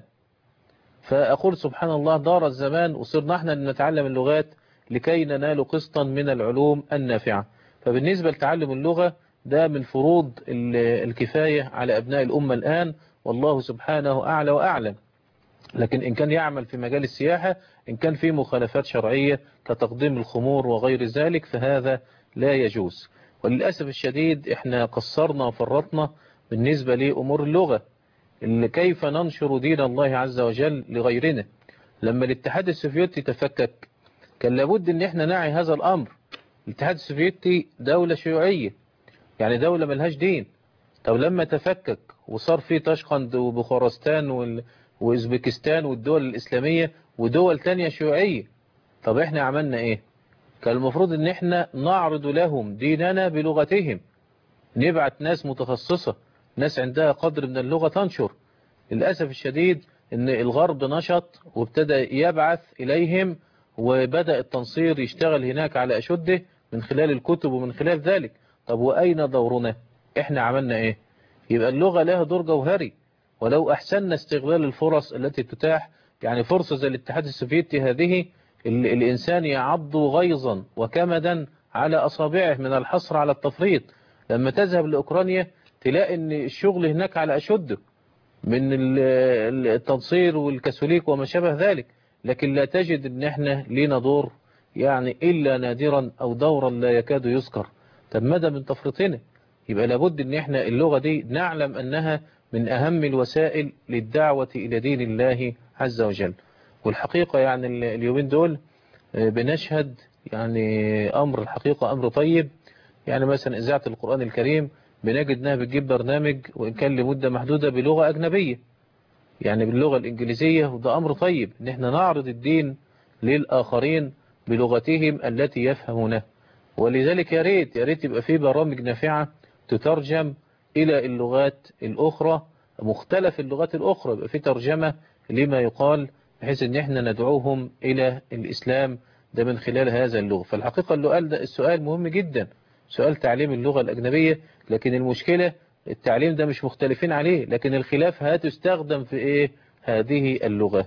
فأقول سبحان الله دار الزمان وصرنا احنا نتعلم اللغات لكي ننال قسطا من العلوم النافعة فبالنسبة لتعلم اللغة ده من فروض الكفاية على أبناء الأمة الآن والله سبحانه أعلى وأعلم لكن إن كان يعمل في مجال السياحة إن كان في مخالفات شرعية كتقديم الخمور وغير ذلك فهذا لا يجوز وللأسف الشديد إحنا قصرنا وفرطنا بالنسبة لأمور اللغة اللي كيف ننشر دين الله عز وجل لغيرنا لما الاتحاد السوفيتي تفكك كان لابد ان احنا نعي هذا الامر الاتحاد السوفيتي دولة شيوعية يعني دولة ملهاش دين طب لما تفكك وصار في تشقند وبخارستان وال... وازبكستان والدول الاسلامية ودول تانية شيوعية طب احنا عملنا ايه كان المفروض ان احنا نعرض لهم ديننا بلغتهم نبعت ناس متخصصة ناس عندها قدر من اللغة تنشر للأسف الشديد ان الغرب نشط وابتدى يبعث إليهم وبدأ التنصير يشتغل هناك على أشده من خلال الكتب ومن خلال ذلك طب وأين دورنا احنا عملنا ايه يبقى اللغة لها دور جوهري ولو أحسننا استغلال الفرص التي تتاح يعني فرصة زي الاتحاد السوفيتي هذه الإنسان يعض غيظا وكمدا على أصابعه من الحصر على التفريط لما تذهب لأوكرانيا تلاقي ان الشغل هناك على أشده من التنصير والكاثوليك وما شابه ذلك لكن لا تجد ان احنا لينا دور يعني إلا نادرا أو دورا لا يكاد يذكر طب مدى من تفريطنا يبقى لابد ان احنا اللغة دي نعلم أنها من أهم الوسائل للدعوة إلى دين الله عز وجل والحقيقة يعني اليومين دول بنشهد يعني أمر الحقيقة أمر طيب يعني مثلا إذاعة القرآن الكريم بنجد انها بتجيب برنامج وإن كان لمدة محدودة بلغة أجنبية يعني باللغة الإنجليزية وده أمر طيب ان احنا نعرض الدين للآخرين بلغتهم التي يفهمونه ولذلك يا ريت يا ريت يبقى في برامج نافعة تترجم إلى اللغات الأخرى مختلف اللغات الأخرى يبقى في ترجمة لما يقال بحيث ان احنا ندعوهم إلى الإسلام ده من خلال هذا اللغة فالحقيقة اللي قال ده السؤال مهم جدا سؤال تعليم اللغة الأجنبية لكن المشكلة التعليم ده مش مختلفين عليه لكن الخلاف هتستخدم في ايه هذه اللغة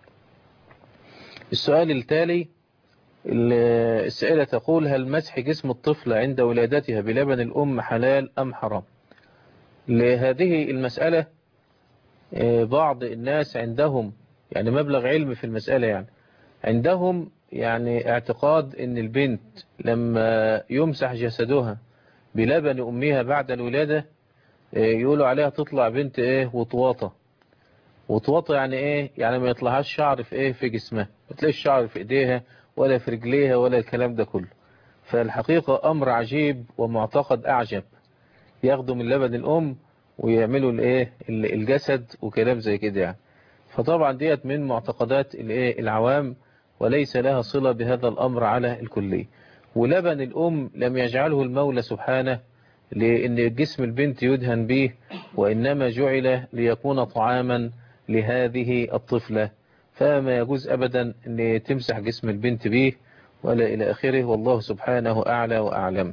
السؤال التالي السائلة تقول هل مسح جسم الطفل عند ولادتها بلبن الأم حلال أم حرام لهذه المسألة بعض الناس عندهم يعني مبلغ علم في المسألة يعني عندهم يعني اعتقاد ان البنت لما يمسح جسدها بلبن امها بعد الولادة يقولوا عليها تطلع بنت ايه وطواطة وطواطة يعني ايه يعني ما يطلعهاش شعر في ايه في جسمها ما تلاقيش شعر في ايديها ولا في رجليها ولا الكلام ده كله فالحقيقة امر عجيب ومعتقد اعجب ياخدوا من لبن الام ويعملوا الايه الجسد وكلام زي كده يعني فطبعا ديت من معتقدات الايه العوام وليس لها صلة بهذا الأمر على الكلية ولبن الأم لم يجعله المولى سبحانه لأن جسم البنت يدهن به وإنما جعل ليكون طعاما لهذه الطفلة فما يجوز أبدا أن تمسح جسم البنت به ولا إلى آخره والله سبحانه أعلى وأعلم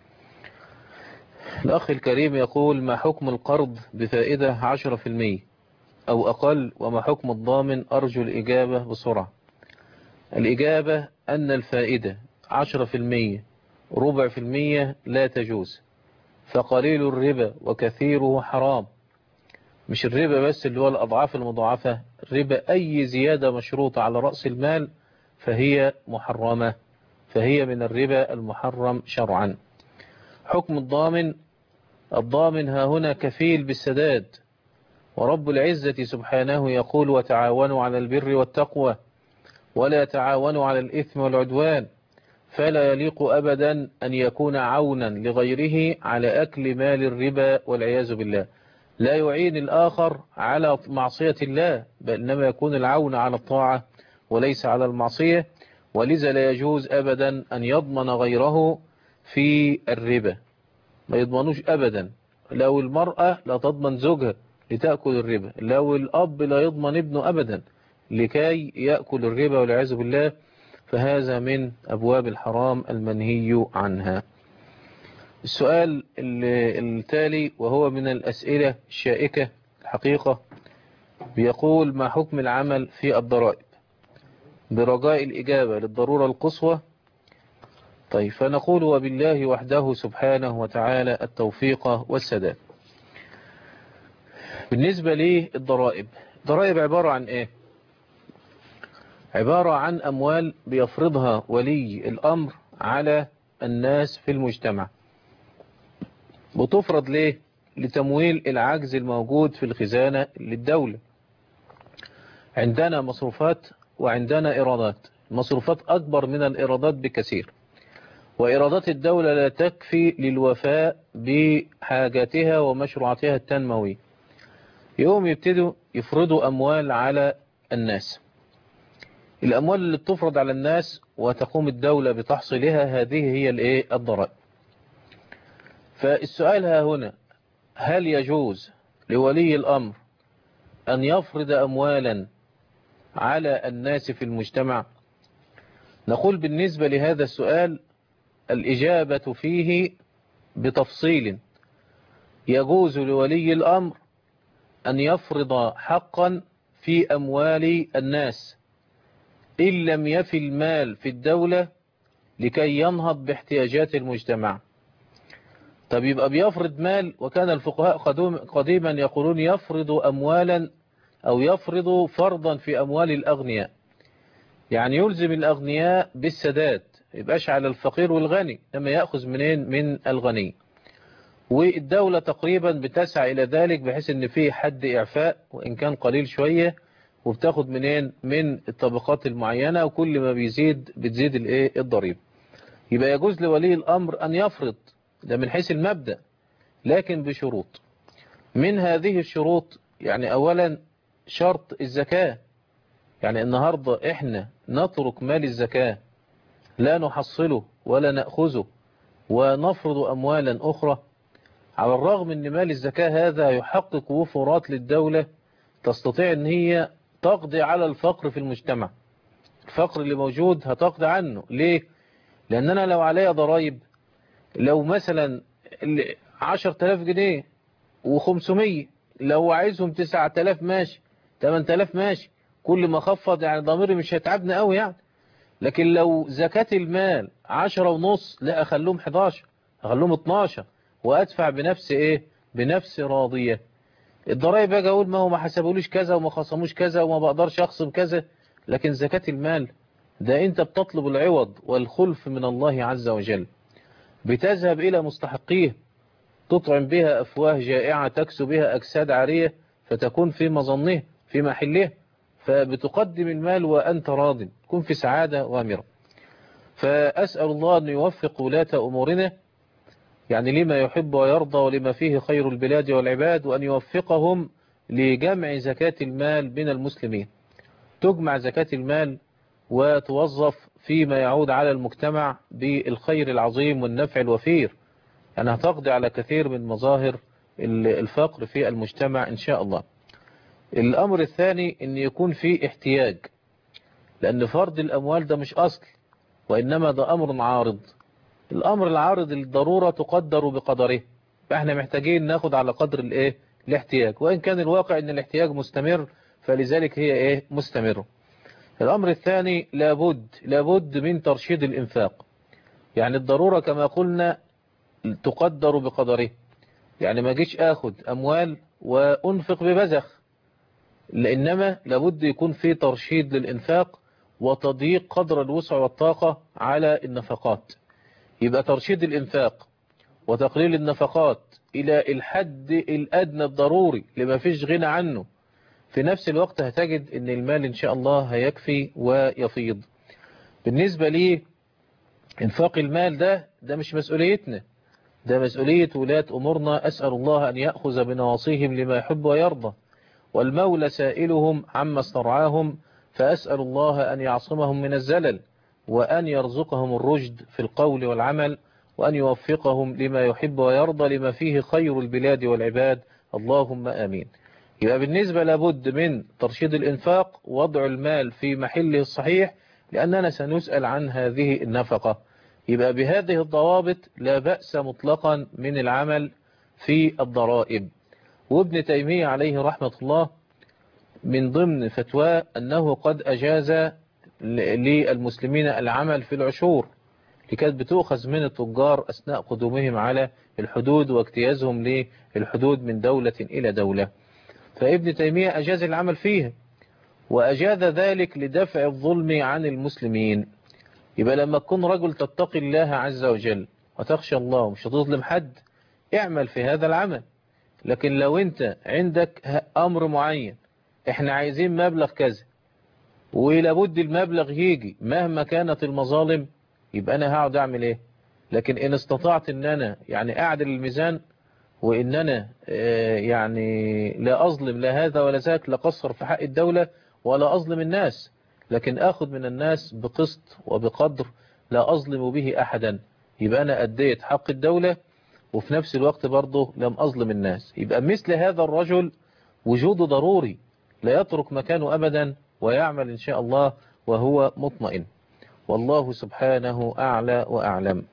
الأخ الكريم يقول ما حكم القرض بفائدة 10% أو أقل وما حكم الضامن أرجو الإجابة بسرعة الإجابة أن الفائدة 10% ربع في المية لا تجوز فقليل الربا وكثيره حرام مش الربا بس اللي هو الأضعاف المضاعفة الربا أي زيادة مشروطة على رأس المال فهي محرمة فهي من الربا المحرم شرعا حكم الضامن الضامن ها هنا كفيل بالسداد ورب العزة سبحانه يقول وتعاونوا على البر والتقوى ولا تعاونوا على الإثم والعدوان فلا يليق أبدا أن يكون عونا لغيره على أكل مال الربا والعياذ بالله لا يعين الآخر على معصية الله بل إنما يكون العون على الطاعة وليس على المعصية ولذا لا يجوز أبدا أن يضمن غيره في الربا ما يضمنوش أبدا لو المرأة لا تضمن زوجها لتأكل الربا لو الأب لا يضمن ابنه أبدا لكي يأكل الربا والعياذ بالله فهذا من أبواب الحرام المنهي عنها السؤال التالي وهو من الأسئلة الشائكة الحقيقة بيقول ما حكم العمل في الضرائب برجاء الإجابة للضرورة القصوى طيب فنقول وبالله وحده سبحانه وتعالى التوفيق والسداد بالنسبة للضرائب الضرائب عبارة عن ايه عبارة عن أموال بيفرضها ولي الأمر على الناس في المجتمع بتفرض ليه لتمويل العجز الموجود في الخزانة للدولة عندنا مصروفات وعندنا إيرادات مصروفات أكبر من الإيرادات بكثير وإيرادات الدولة لا تكفي للوفاء بحاجاتها ومشروعاتها التنموية يوم يبتدوا يفرضوا أموال على الناس الأموال اللي بتفرض على الناس وتقوم الدولة بتحصيلها هذه هي الايه الضرائب فالسؤال ها هنا هل يجوز لولي الأمر أن يفرض أموالا على الناس في المجتمع نقول بالنسبة لهذا السؤال الإجابة فيه بتفصيل يجوز لولي الأمر أن يفرض حقا في أموال الناس إن لم يفي المال في الدولة لكي ينهض باحتياجات المجتمع طب يبقى بيفرض مال وكان الفقهاء قديما يقولون يفرض أموالا أو يفرض فرضا في أموال الأغنياء يعني يلزم الأغنياء بالسداد يبقاش على الفقير والغني لما يأخذ منين من الغني والدولة تقريبا بتسعى إلى ذلك بحيث ان فيه حد إعفاء وإن كان قليل شوية وبتاخد منين من الطبقات المعينة وكل ما بيزيد بتزيد الايه الضريبة يبقى يجوز لولي الأمر أن يفرض ده من حيث المبدأ لكن بشروط من هذه الشروط يعني أولا شرط الزكاة يعني النهاردة احنا نترك مال الزكاة لا نحصله ولا نأخذه ونفرض أموالا أخرى على الرغم ان مال الزكاة هذا يحقق وفرات للدولة تستطيع ان هي تقضي على الفقر في المجتمع الفقر اللي موجود هتقضي عنه ليه لان انا لو عليا ضرائب لو مثلا عشر تلاف جنيه وخمسمية لو عايزهم تسعة تلاف ماشي تمن تلاف ماشي كل ما خفض يعني ضميري مش هيتعبنا قوي يعني لكن لو زكاة المال عشرة ونص لا اخلوهم 11 اخلوهم 12 وادفع بنفس ايه بنفس راضية الضرائب اجي اقول ما هو ما حسبوليش كذا وما خصموش كذا وما بقدرش اخصم كذا لكن زكاة المال ده انت بتطلب العوض والخلف من الله عز وجل بتذهب الى مستحقيه تطعم بها افواه جائعة تكسو بها اجساد عارية فتكون في مظنه في محله فبتقدم المال وانت راض تكون في سعادة وامرة فاسأل الله ان يوفق ولاة امورنا يعني لما يحب ويرضى ولما فيه خير البلاد والعباد وأن يوفقهم لجمع زكاة المال من المسلمين تجمع زكاة المال وتوظف فيما يعود على المجتمع بالخير العظيم والنفع الوفير يعني هتقضي على كثير من مظاهر الفقر في المجتمع إن شاء الله الأمر الثاني أن يكون في احتياج لأن فرض الأموال ده مش أصل وإنما ده أمر عارض الأمر العارض الضرورة تقدر بقدره فإحنا محتاجين ناخد على قدر الإيه الاحتياج وإن كان الواقع أن الاحتياج مستمر فلذلك هي إيه مستمرة الأمر الثاني لابد لابد من ترشيد الإنفاق يعني الضرورة كما قلنا تقدر بقدره يعني ما جيش أخد أموال وأنفق ببذخ لإنما لابد يكون في ترشيد للإنفاق وتضييق قدر الوسع والطاقة على النفقات يبقى ترشيد الإنفاق وتقليل النفقات إلى الحد الأدنى الضروري لما فيش غنى عنه في نفس الوقت هتجد ان المال ان شاء الله هيكفي ويفيض بالنسبة لي انفاق المال ده ده مش مسؤوليتنا ده مسؤولية ولاة أمورنا أسأل الله أن يأخذ بنواصيهم لما يحب ويرضى والمولى سائلهم عما استرعاهم فأسأل الله أن يعصمهم من الزلل وأن يرزقهم الرشد في القول والعمل وأن يوفقهم لما يحب ويرضى لما فيه خير البلاد والعباد اللهم آمين يبقى بالنسبة لابد من ترشيد الإنفاق وضع المال في محله الصحيح لأننا سنسأل عن هذه النفقة يبقى بهذه الضوابط لا بأس مطلقا من العمل في الضرائب وابن تيمية عليه رحمة الله من ضمن فتوى أنه قد أجاز للمسلمين العمل في العشور لكانت بتؤخذ من التجار أثناء قدومهم على الحدود واجتيازهم للحدود من دولة إلى دولة فابن تيمية أجاز العمل فيها وأجاز ذلك لدفع الظلم عن المسلمين يبقى لما تكون رجل تتقي الله عز وجل وتخشى الله ومش هتظلم حد اعمل في هذا العمل لكن لو انت عندك أمر معين احنا عايزين مبلغ كذا ولابد المبلغ يجي مهما كانت المظالم يبقى أنا هقعد أعمل إيه لكن إن استطعت إن أنا يعني أعدل الميزان وإن أنا يعني لا أظلم لا هذا ولا ذاك لا قصر في حق الدولة ولا أظلم الناس لكن أخذ من الناس بقسط وبقدر لا أظلم به أحدا يبقى أنا أديت حق الدولة وفي نفس الوقت برضه لم أظلم الناس يبقى مثل هذا الرجل وجوده ضروري لا يترك مكانه أبدا ويعمل إن شاء الله وهو مطمئن والله سبحانه أعلى وأعلم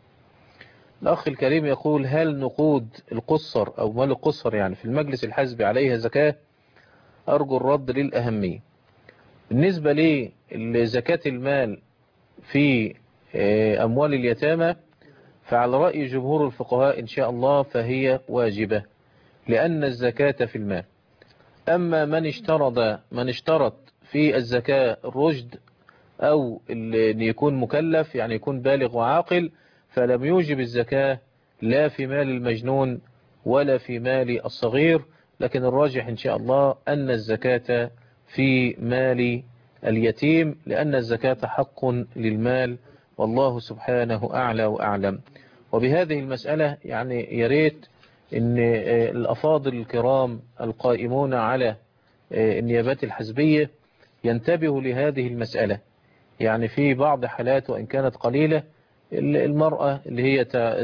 الأخ الكريم يقول هل نقود القصر أو مال القصر يعني في المجلس الحزبي عليها زكاة أرجو الرد للأهمية بالنسبة لي زكاة المال في أموال اليتامى فعلى رأي جمهور الفقهاء إن شاء الله فهي واجبة لأن الزكاة في المال أما من اشترط من اشترط في الزكاة الرشد أو أن يكون مكلف يعني يكون بالغ وعاقل فلم يوجب الزكاة لا في مال المجنون ولا في مال الصغير لكن الراجح إن شاء الله أن الزكاة في مال اليتيم لأن الزكاة حق للمال والله سبحانه أعلى وأعلم وبهذه المسألة يعني يريت أن الأفاضل الكرام القائمون على النيابات الحزبية ينتبهوا لهذه المسألة يعني في بعض حالات وإن كانت قليلة المرأة اللي هي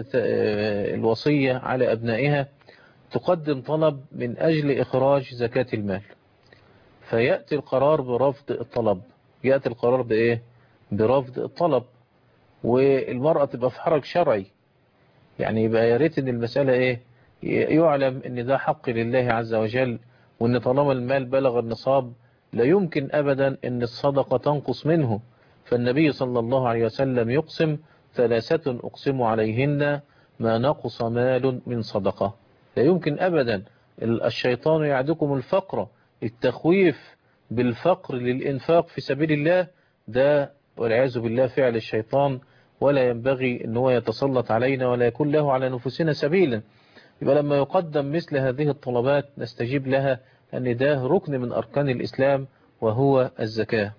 الوصية على أبنائها تقدم طلب من أجل إخراج زكاة المال فيأتي القرار برفض الطلب يأتي القرار بإيه برفض الطلب والمرأة تبقى في حرج شرعي يعني يبقى يا ريت ان المسألة ايه يعلم ان ده حق لله عز وجل وان طالما المال بلغ النصاب لا يمكن ابدا ان الصدقة تنقص منه فالنبي صلى الله عليه وسلم يقسم ثلاثة أقسم عليهن ما نقص مال من صدقة لا يمكن أبدا الشيطان يعدكم الفقر التخويف بالفقر للإنفاق في سبيل الله ده والعياذ بالله فعل الشيطان ولا ينبغي أن هو يتسلط علينا ولا يكون له على نفوسنا سبيلا يبقى لما يقدم مثل هذه الطلبات نستجيب لها أن ده ركن من أركان الإسلام وهو الزكاة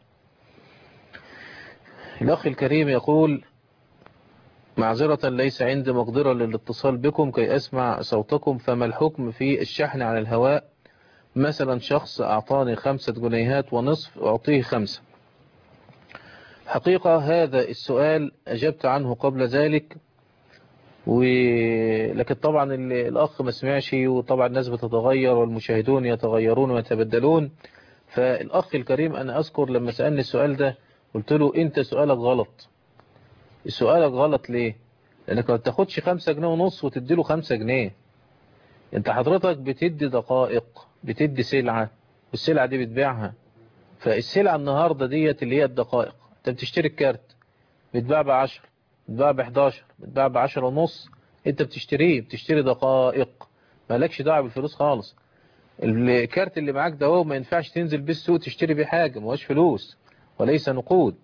الأخ الكريم يقول معذرة ليس عندي مقدرة للاتصال بكم كي أسمع صوتكم فما الحكم في الشحن على الهواء مثلا شخص أعطاني خمسة جنيهات ونصف أعطيه خمسة حقيقة هذا السؤال أجبت عنه قبل ذلك و... لكن طبعا الأخ ما سمعش وطبعا الناس بتتغير والمشاهدون يتغيرون ويتبدلون فالأخ الكريم أنا أذكر لما سألني السؤال ده قلت له أنت سؤالك غلط سؤالك غلط ليه لأنك ما بتاخدش خمسة جنيه ونص وتديله خمسة جنيه أنت حضرتك بتدي دقائق بتدي سلعة والسلعة دي بتبيعها فالسلعة النهاردة ديت اللي هي الدقائق أنت بتشتري الكارت بتباع بعشر بتباع بحداشر بتباع بعشر ونص أنت بتشتريه بتشتري دقائق مالكش دعوة بالفلوس خالص الكارت اللي معاك ده هو ما ينفعش تنزل بيه السوق تشتري بيه حاجة ما هوش فلوس وليس نقود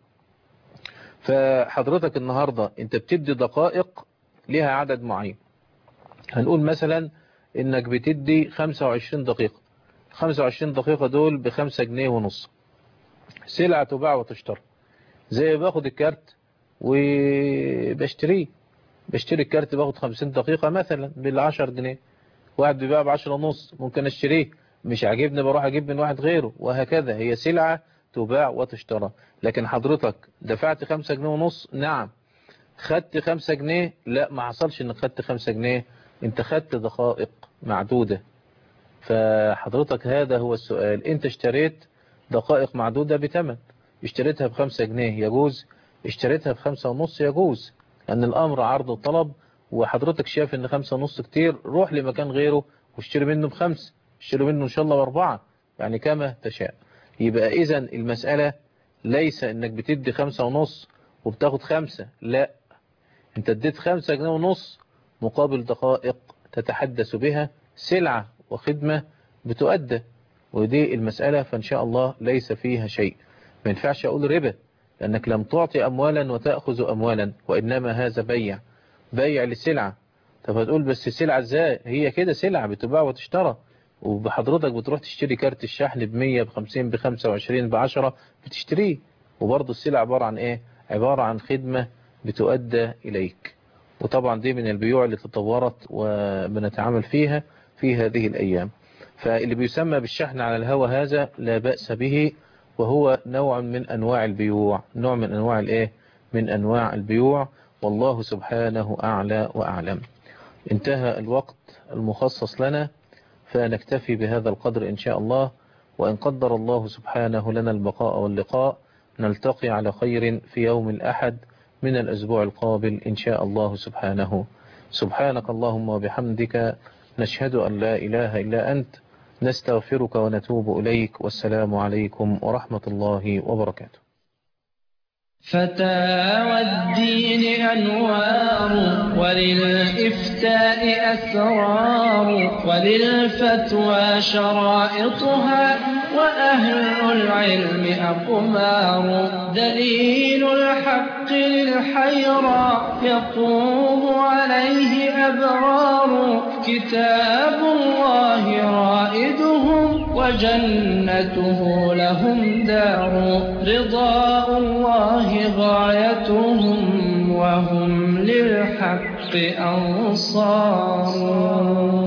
فحضرتك النهاردة انت بتدي دقائق ليها عدد معين هنقول مثلا انك بتدي 25 دقيقة 25 دقيقة دول بخمسة جنيه ونص سلعة تباع وتشترى زي باخد الكارت وبشتريه بشتري الكارت باخد 50 دقيقة مثلا بالعشر جنيه واحد بيبيع بعشرة ونص ممكن اشتريه مش عاجبني بروح اجيب من واحد غيره وهكذا هي سلعة تباع وتشترى لكن حضرتك دفعت خمسة جنيه ونص نعم خدت خمسة جنيه لا ما حصلش انك خدت خمسة جنيه انت خدت دقائق معدودة فحضرتك هذا هو السؤال انت اشتريت دقائق معدودة بتمن اشتريتها بخمسة جنيه يجوز اشتريتها بخمسة ونص يجوز لان الامر عرض وطلب وحضرتك شايف ان خمسة ونص كتير روح لمكان غيره واشتري منه بخمسة اشتري منه ان شاء الله باربعة يعني كما تشاء يبقى اذا المسألة ليس انك بتدي خمسة ونص وبتاخد خمسة لا انت اديت خمسة جنيه ونص مقابل دقائق تتحدث بها سلعة وخدمة بتؤدى ودي المسألة فان شاء الله ليس فيها شيء ما ينفعش اقول ربا لانك لم تعطي اموالا وتأخذ اموالا وانما هذا بيع بيع للسلعة طب هتقول بس السلعة ازاي هي كده سلعة بتباع وتشترى وبحضرتك بتروح تشتري كارت الشحن بمية بخمسين بخمسة وعشرين بعشرة بتشتريه وبرضه السلعة عبارة عن ايه عبارة عن خدمة بتؤدى اليك وطبعا دي من البيوع اللي تطورت وبنتعامل فيها في هذه الايام فاللي بيسمى بالشحن على الهوى هذا لا بأس به وهو نوع من انواع البيوع نوع من انواع الايه من انواع البيوع والله سبحانه اعلى واعلم انتهى الوقت المخصص لنا فنكتفي بهذا القدر إن شاء الله وإن قدر الله سبحانه لنا البقاء واللقاء نلتقي على خير في يوم الأحد من الأسبوع القابل إن شاء الله سبحانه سبحانك اللهم وبحمدك نشهد أن لا إله إلا أنت نستغفرك ونتوب إليك والسلام عليكم ورحمة الله وبركاته فتاوى الدين أنوار وللإفتاء أسرار وللفتوى شرائطها وأهل العلم أقمار دليل الحق للحيرى يطوب عليه أبرار كتاب الله رائدهم وجنته لهم دار رضاء الله غايتهم وهم للحق أنصار